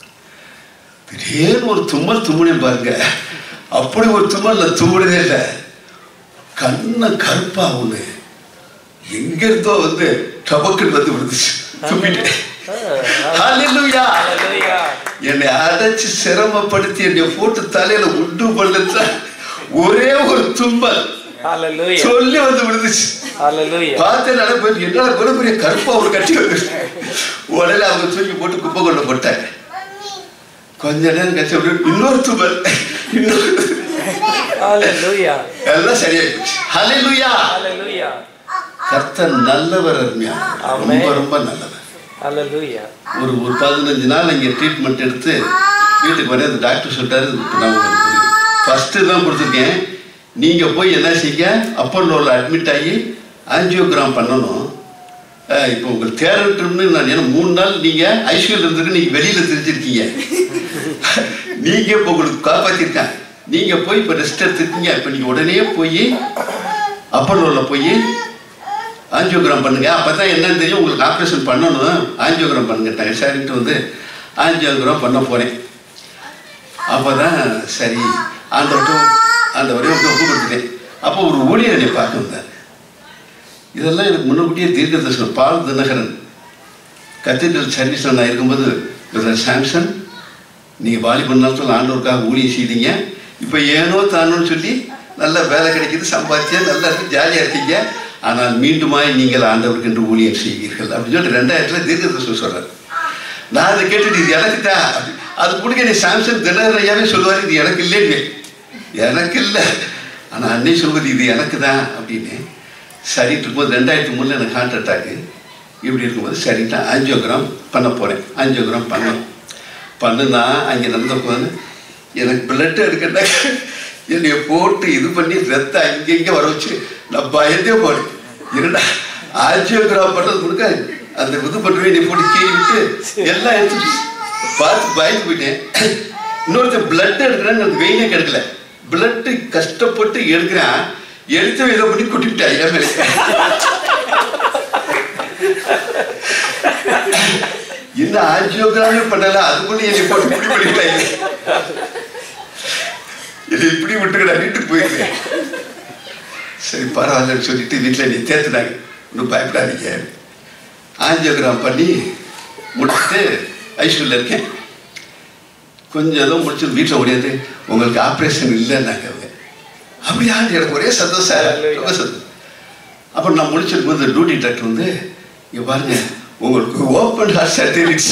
திடீர்னு ஒரு தும்மல் தும்முனேன் பாருங்க அப்படி ஒரு தும்மல் நான் தும்முனதே இல்லை கண்ணை கருப்பா ஒன்று எங்க இருந்தோ வந்து டபக்குன்னு வந்து விழுந்துச்சு தும்பிட்டேன் Hallelujah. Hallelujah. என்னை அடைச்சு சிரமப்படுத்தி என்னை போட்டு தலையில உண்டு பண்ண ஒரே ஒரு தும்மல் Hallelujah. சொல்லி வந்து விழுந்துச்சு Hallelujah. பார்த்து நடப்பேன் என்னடா கூட பெரிய கருப்பா ஒரு கட்டி வந்து உடனே அவங்க தூக்கி போட்டு குப்பை கொண்டு போட்டாங்க கொஞ்ச நேரம் கழிச்சு அப்படியே இன்னொரு தும்மல் இன்னொரு Hallelujah. எல்லாம் சரியாயி போச்சு ஹalleluya Hallelujah. கர்த்தர் நல்லவர் அருமையா ரொம்ப ஆமென். ரொம்ப நல்லவர் Hallelujah. ஒரு ஒரு பதினஞ்சு நாள் இங்கே ட்ரீட்மெண்ட் எடுத்து வீட்டுக்கு வரேன் அந்த டாக்டர் சொல்லிட்டாரு இப்போ நான் உங்களுக்கு ஃபஸ்ட்டு தான் கொடுத்துருக்கேன் நீங்கள் போய் என்ன செய்ய அப்போலோவில் அட்மிட் ஆகி ஆஞ்சியோகிராம் பண்ணணும் அஹ் இப்போ உங்களுக்கு தேரட்டும்னு நான் ஏன்னா மூணு நாள் நீங்கள் ஐசியூவில் இருந்துட்டு நீங்கள் வெளியில் தெரிஞ்சிருக்கீங்க நீங்கள் இப்போ உங்களுக்கு காப்பாற்றிருக்கேன் நீங்கள் போய் இப்போ ரெஸ்ட் எடுத்துருக்கீங்க இப்போ நீங்கள் உடனே போய் அப்போலோவில் போய் ஆஞ்சியோகிராம் பண்ணுங்க அப்பதான் என்னன்னு தெரியும் உங்களுக்கு ஆப்ரேஷன் பண்ணணும் ஆஞ்சியோகிராம் பண்ணுங்கட்டாங்க சரின்ட்டு வந்து ஆஞ்சியோகிராம் பண்ண போறேன் அப்பதான் சரி ஆண்டவர்கிட்ட ஆண்டவரே வந்து ஒப்பு கொடுத்துட்டேன் அப்போ ஒரு ஊழியர் என்னை பார்க்க வந்தார் இதெல்லாம் எனக்கு முன்னக்கூட்டியே தீர்க்க தரிசனம் பால் தினகரன் கத்தீட்ரல் சர்வீஸில் நான் இருக்கும்போது பிரதர் சாம்சன் நீங்கள் வாலிபன் நாட்கள் ஆண்டவருக்காக ஊழியம் செய்தீங்க இப்போ ஏனோ தானோன்னு சொல்லி நல்ல வேலை கிடைக்குது சம்பாதிச்சா நல்லா இருக்கு ஜாலியாக இருக்கீங்க ஆனால் மீண்டுமாய் நீங்கள் ஆண்டவருக்கு என்று ஊழியம் செய்வீர்கள் அப்படின்னு சொல்லிட்டு ரெண்டாயிரத்துல தீர்க்க தரிசனம் சொல்கிறார் நான் அதை கேட்டுட்டு இது எனக்கு தான் அப்படி- அது கொடுக்க நீ சாம்சங் தினகரன் ஐயாவே சொல்லுவார் இது எனக்கு இல்லைன்னு எனக்கு இல்லை ஆனால் அன்னை சொல்வது இது எனக்கு தான் அப்படின்னு சரிட்டு இருக்கும்போது ரெண்டாயிரத்தி மூணில் எனக்கு ஹார்ட் அட்டாக்கு இப்படி இருக்கும்போது சரிட்டு ஆஞ்சியோகிராம் பண்ண போகிறேன் ஆஞ்சியோகிராம் பண்ணேன் பண்ணுனா அங்கே நடந்த போது எனக்கு பிளட் எடுக்கட்டா என்னைய போட்டு இது பண்ணி ரத்தம் அங்கே இங்கே வர வச்சு நான் பயந்தே போனேன் இருடா ஆஞ்சியோகிராம் பண்ணுறது கொடுக்க அந்த இது பண்ணுவேன் நீ போட்டு கீழி விட்டு எல்லாம் எடுத்து பார்த்து பயந்து போயிட்டேன் இன்னொருத்தர் பிளட் எடுக்கிறேன்னு அந்த வெயிலே கிடைக்கல பிளட்டு கஷ்டப்பட்டு எடுக்கிறேன் எடுத்து இதை பண்ணி குட்டிவிட்டேன் என் மேலே என்ன ஆஞ்சியோகிராமே பண்ணல அதுக்குள்ள என்னை போட்டு இப்படி பண்ணிக்கிறாங்க என்னை இப்படி விட்டுக்கடா வீட்டுக்கு போயிருக்கேன் சரி பரவாயில்லன்னு சொல்லிட்டு வீட்டில் நீ தேத்துனாங்க ஒன்றும் பயப்படாதீங்க ஆஞ்சியோகிராம் பண்ணி முடிச்சுட்டு ஐஸ்வரியில் இருக்கேன் கொஞ்சம் ஏதோ முடிச்சு வீட்டில் ஓடியாது உங்களுக்கு ஆப்ரேஷன் இல்லைன்னாங்க அவங்க அப்படியா எனக்கு ஒரே சந்தோஷம் சார் ரொம்ப சந்தோஷம் அப்புறம் நான் முடிச்சிருக்கும் போது டியூட்டி டாக்டர் வந்து இங்க பாருங்க உங்களுக்கு ஓப்பன் ஹார்ட் சர்ஜரிஸ்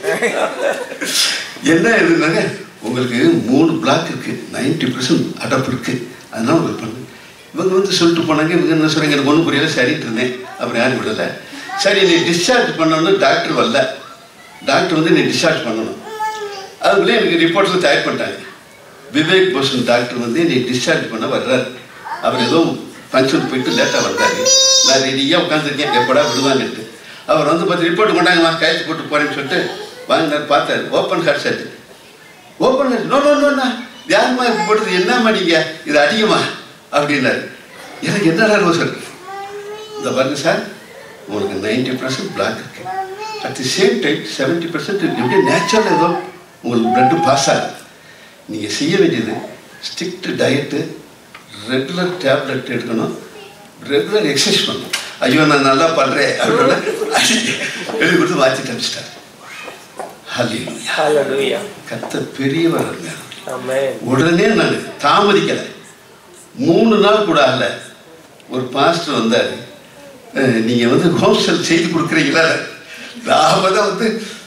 என்ன இதுனாங்க உங்களுக்கு மூணு பிளாக் இருக்கு நைன்டி பர்சன்ட் அடப்பு இருக்கு அதனால உங்களுக்கு பண்ணு இவங்க வந்து சொல்லிட்டு போனாங்க இவங்க என்ன சொல்றாங்க எனக்கு ஒன்றும் புரியல சரிட்டு இருந்தேன் அப்புறம் யாரும் விடலை சரி நீ டிஸ்சார்ஜ் பண்ணணும்னு டாக்டர் வரல டாக்டர் வந்து நீ டிஸ்சார்ஜ் பண்ணணும் அதுக்குள்ளே எனக்கு ரிப்போர்ட்ஸில் தயார் பண்ணிட்டாங்க விவேக் பூஷன் டாக்டர் வந்து நீ டிஸ்சார்ஜ் பண்ண வர்றாரு அவர் ஏதோ ஃபங்க்ஷன் போயிட்டு லேட்டாக வந்தாரு நான் ரெடியாக உட்காந்துருக்கேன் எப்படா விடுவாங்கன்ட்டு அவர் வந்து பார்த்து ரிப்போர்ட் கொண்டாங்கம்மா கையெழுத்து போட்டு போறேன்னு சொல்லிட்டு வாங்கினார் பார்த்தாரு open heart surgery open heart no no no யாருமா இப்படி போட்டது என்னம்மா நீங்க இது அதிகமா அப்படின்னாரு எனக்கு என்னடா சார் இந்த பாருங்க சார் உங்களுக்கு நைன்டி பர்சன்ட் பிளாக் இருக்கு at the same time seventy percent எப்படி நேச்சுரல் ஏதோ உங்களுக்கு பிளட்டு பாஸ் ஆகுது நீங்கள் செய்ய வேண்டியது ஸ்ட்ரிக்ட் டயட்டு ரெகுலர் டேப்லெட் எடுக்கணும் ரெகுலர் எக்ஸசைஸ் பண்ணணும் ஐயோ நான் நல்லா பண்ணுறேன் அப்படின்னு எழுதி கொடுத்து வாச்சிட்டு அனுப்பிச்சிட்டார் ஹல்லேலூயா Hallelujah. கத்த பெரியவர் இருந்தார். Amen. உடனே நான் தாமதிக்கலை மூணு நாள் கூட ஆகல ஒரு பாஸ்டர் வந்தார் அஹ், நீங்க வந்து ஹோஸ்டல் செய்து கொடுக்குறீங்களா நாம தான் வந்து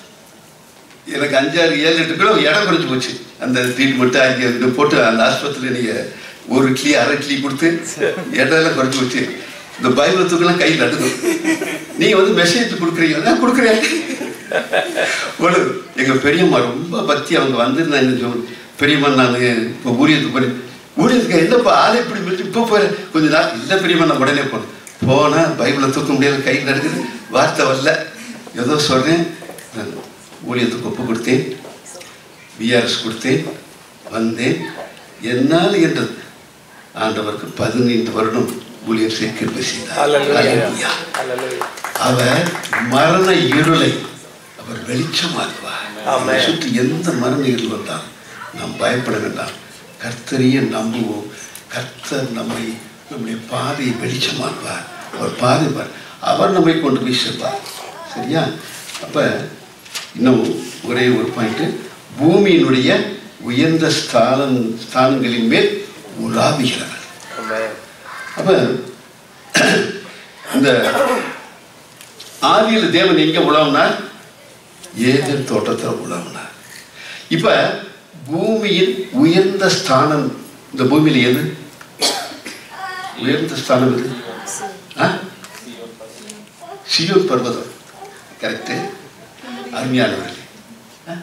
எனக்கு அஞ்சாறு ஏழு எட்டு கிலோ இடம் குறைஞ்சு போச்சு அந்த ட்ரீட்மெண்ட்டு அங்கே இது போட்டு அந்த ஆஸ்பத்திரியில் நீங்கள் ஒரு இட்லி அரை இட்லி கொடுத்து இடம் எல்லாம் குறைஞ்சு போச்சு இந்த பைபிளத்துக்கெல்லாம் கை நடுக்கும் நீங்கள் வந்து மெசேஜ் கொடுக்குறீங்க நான் கொடுக்குறேன் ஒரு எங்கள் பெரியம்மா ரொம்ப பக்தி அவங்க வந்திருந்தாங்க சொல் பெரியம்மா நான் இப்போ ஊழியத்துக்கு போனேன் ஊழியத்துக்கு என்னப்பா ஆளை இப்படி முடிச்சு இப்போ போகிறேன் கொஞ்ச நாள் இல்லை பெரியம்மா நான் உடனே போனேன் போனால் பைபிளை தூக்க முடியாது கை நடுக்குது வார்த்தை வரல ஏதோ சொல்கிறேன் நான் ஊழியத்துக்கு ஒப்பு கொடுத்தேன் பிஆர்எஸ் கொடுத்தேன் வந்தேன் என்னால் என்றது ஆண்டவருக்கு பதினைந்து வருடம் ஊழியர் சேர்க்கை செய்தார் Hallelujah. Hallelujah. Hallelujah. அவர் மரண இருளை அவர் வெளிச்சமாக்குவார் ஆமென். நம்மை சுற்றி எந்த மரண இருள் வந்தாலும் நாம் பயப்பட வேண்டாம் கர்த்தரையே நம்புவோம் கர்த்தர் நம்மை நம்முடைய பாதையை வெளிச்சமாக்குவார் அவர் பாதை பார் அவர் நம்மை கொண்டு போய் சேர்ப்பார் சரியா அப்ப இன்னும் ஒரே ஒரு பாயிண்ட் பூமியினுடைய உயர்ந்த ஸ்தானம் ஸ்தானங்களின் மேல் உலாவுகிறவர் Amen. அப்ப இந்த ஆதியில் தேவன் எங்க உழவுனார் ஏதேன் தோட்டத்தில் உழவுனார் இப்ப பூமியின் உயர்ந்த ஸ்தானம் இந்த பூமியில எது உயர்ந்த ஸ்தானம் எது ஆ? சியோன் பர்வதம் கரெக்டு அருமையானவர்களே ஆ?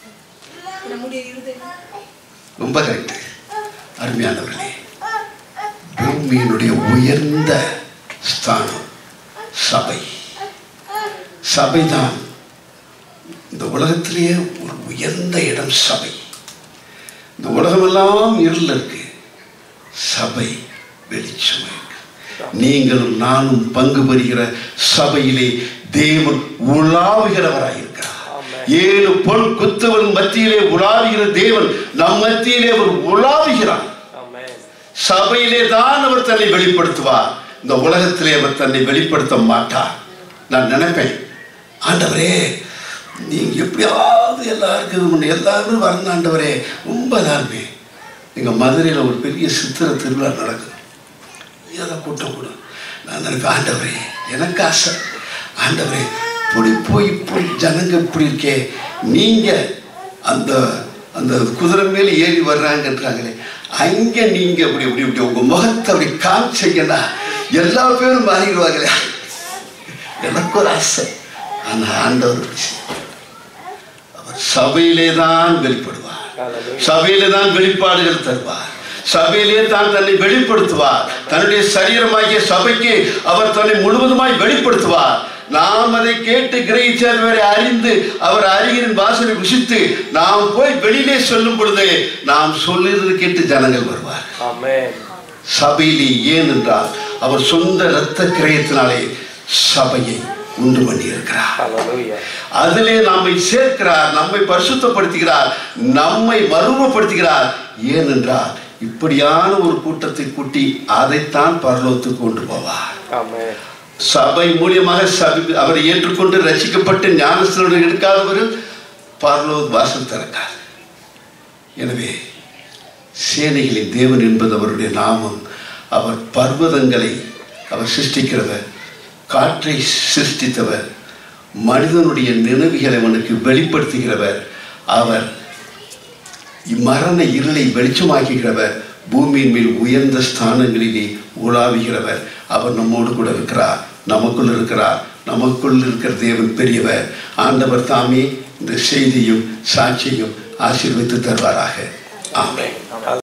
ரொம்ப கரெக்டு அருமையானவர்களே பூமியினுடைய உயர்ந்த ஸ்தானம் சபை சபைதான் இந்த உலகத்திலேயே ஒரு உயர்ந்த இடம் சபை இந்த உலகமெல்லாம் இருள் இருக்கு சபை வெளிச்சம் இருக்கு நீங்களும் நானும் பங்கு பெறுகிற சபையிலே தேவன் உலாவுகிறவராயிருக்கிறார் ஆமென். ஏழு பொன் குத்துவன் மத்தியிலே உலாவுகிற தேவன் நம் மத்தியிலே அவர் உலாவுகிறார் Amen. சபையிலே தான் அவர் தன்னை வெளிப்படுத்துவார் இந்த உலகத்திலே அவர் தன்னை வெளிப்படுத்த மாட்டார் நான் நினைப்பேன் ஆண்டவரே நீங்க எப்படியாவது எல்லாருக்கும் இது பண்ணு. எல்லாரும் வரணும் ஆண்டவரே ரொம்ப எல்லாருமே எங்க மதுரையில ஒரு பெரிய சித்திர திருவிழா நடக்குது ஏதோ கூட்டம் கூட நான் நினைப்பேன் ஆண்டவரே எனக்கு ஆசை ஆண்டவரே இப்படி போய் இப்படி ஜனங்க இப்படி இருக்கே நீங்க அந்த அந்த குதிரை மேல ஏறி வர்றாங்கன்றாங்களே அங்க நீங்க அப்படி இப்படி இப்படி உங்க முகத்தை அப்படி காமிச்சீங்கன்னா எல்லா பேரும் மாறிடுவாங்களே எனக்கு ஒரு ஆசை ஆனா ஆண்டவர் அப்படி செய்யல. அவர் சபையிலே தான் வெளிப்படுவார் Hallelujah. சபையிலே தான் வெளிப்பாடுகள் தருவார் சபையிலே தான் தன்னை வெளிப்படுத்துவார் தன்னுடைய சரீரமாகிய சபைக்கு அவர் தன்னை முழுவதுமாய் வெளிப்படுத்துவார் நாம் அதை கேட்டு கிரகிச்சவரை அறிந்து அவர் அறிகிறின் வாசனை ருசித்து நாம் போய் வெளியிலே சொல்லும் பொழுது நாம் சொல்லுறது கேட்டு ஜனங்கள் வருவார் Amen. சபையிலே ஏன் என்றால் அவர் சொந்த இரத்த கிரயத்தினாலே சபையை உண்டு பண்ணி இருக்கிறார் Hallelujah. அதிலே நம்மை சேர்க்கிறார் நம்மை பரிசுத்தப்படுத்துகிறார் நம்மை மறுமப்படுத்துகிறார் ஏனென்றால் இப்படியான ஒரு கூட்டத்தை கூட்டி அதைத்தான் பரலோகத்துக்கு கொண்டு போவார் Amen. சபை மூலியமாக சபை அவரை ஏற்றுக்கொண்டு ரசிக்கப்பட்டு ஞானஸ்தனுடன் எடுக்காதவர்கள் பரலோக வாசல் திறக்காது எனவே சேனைகளின் தேவன் என்பது அவருடைய நாமம் அவர் பர்வதங்களை அவர் சிருஷ்டிக்கிறவர் காற்றை சிருஷ்டித்தவர் மனிதனுடைய நினைவுகளை அவனுக்கு வெளிப்படுத்துகிறவர் அவர் இம்மரண இருளை வெளிச்சமாக்குகிறவர் பூமியின் மேல் உயர்ந்த ஸ்தானங்களிலே உலாவுகிறவர் அவர் நம்மோடு கூட இருக்கிறார் நமக்குள் இருக்கிறார் நமக்குள் இருக்கிற தேவன் பெரியவர் ஆண்டவர் தாமே இந்த செய்தியும் சாட்சியும் ஆசீர்வித்து தருவாராக ஆமென் Amen.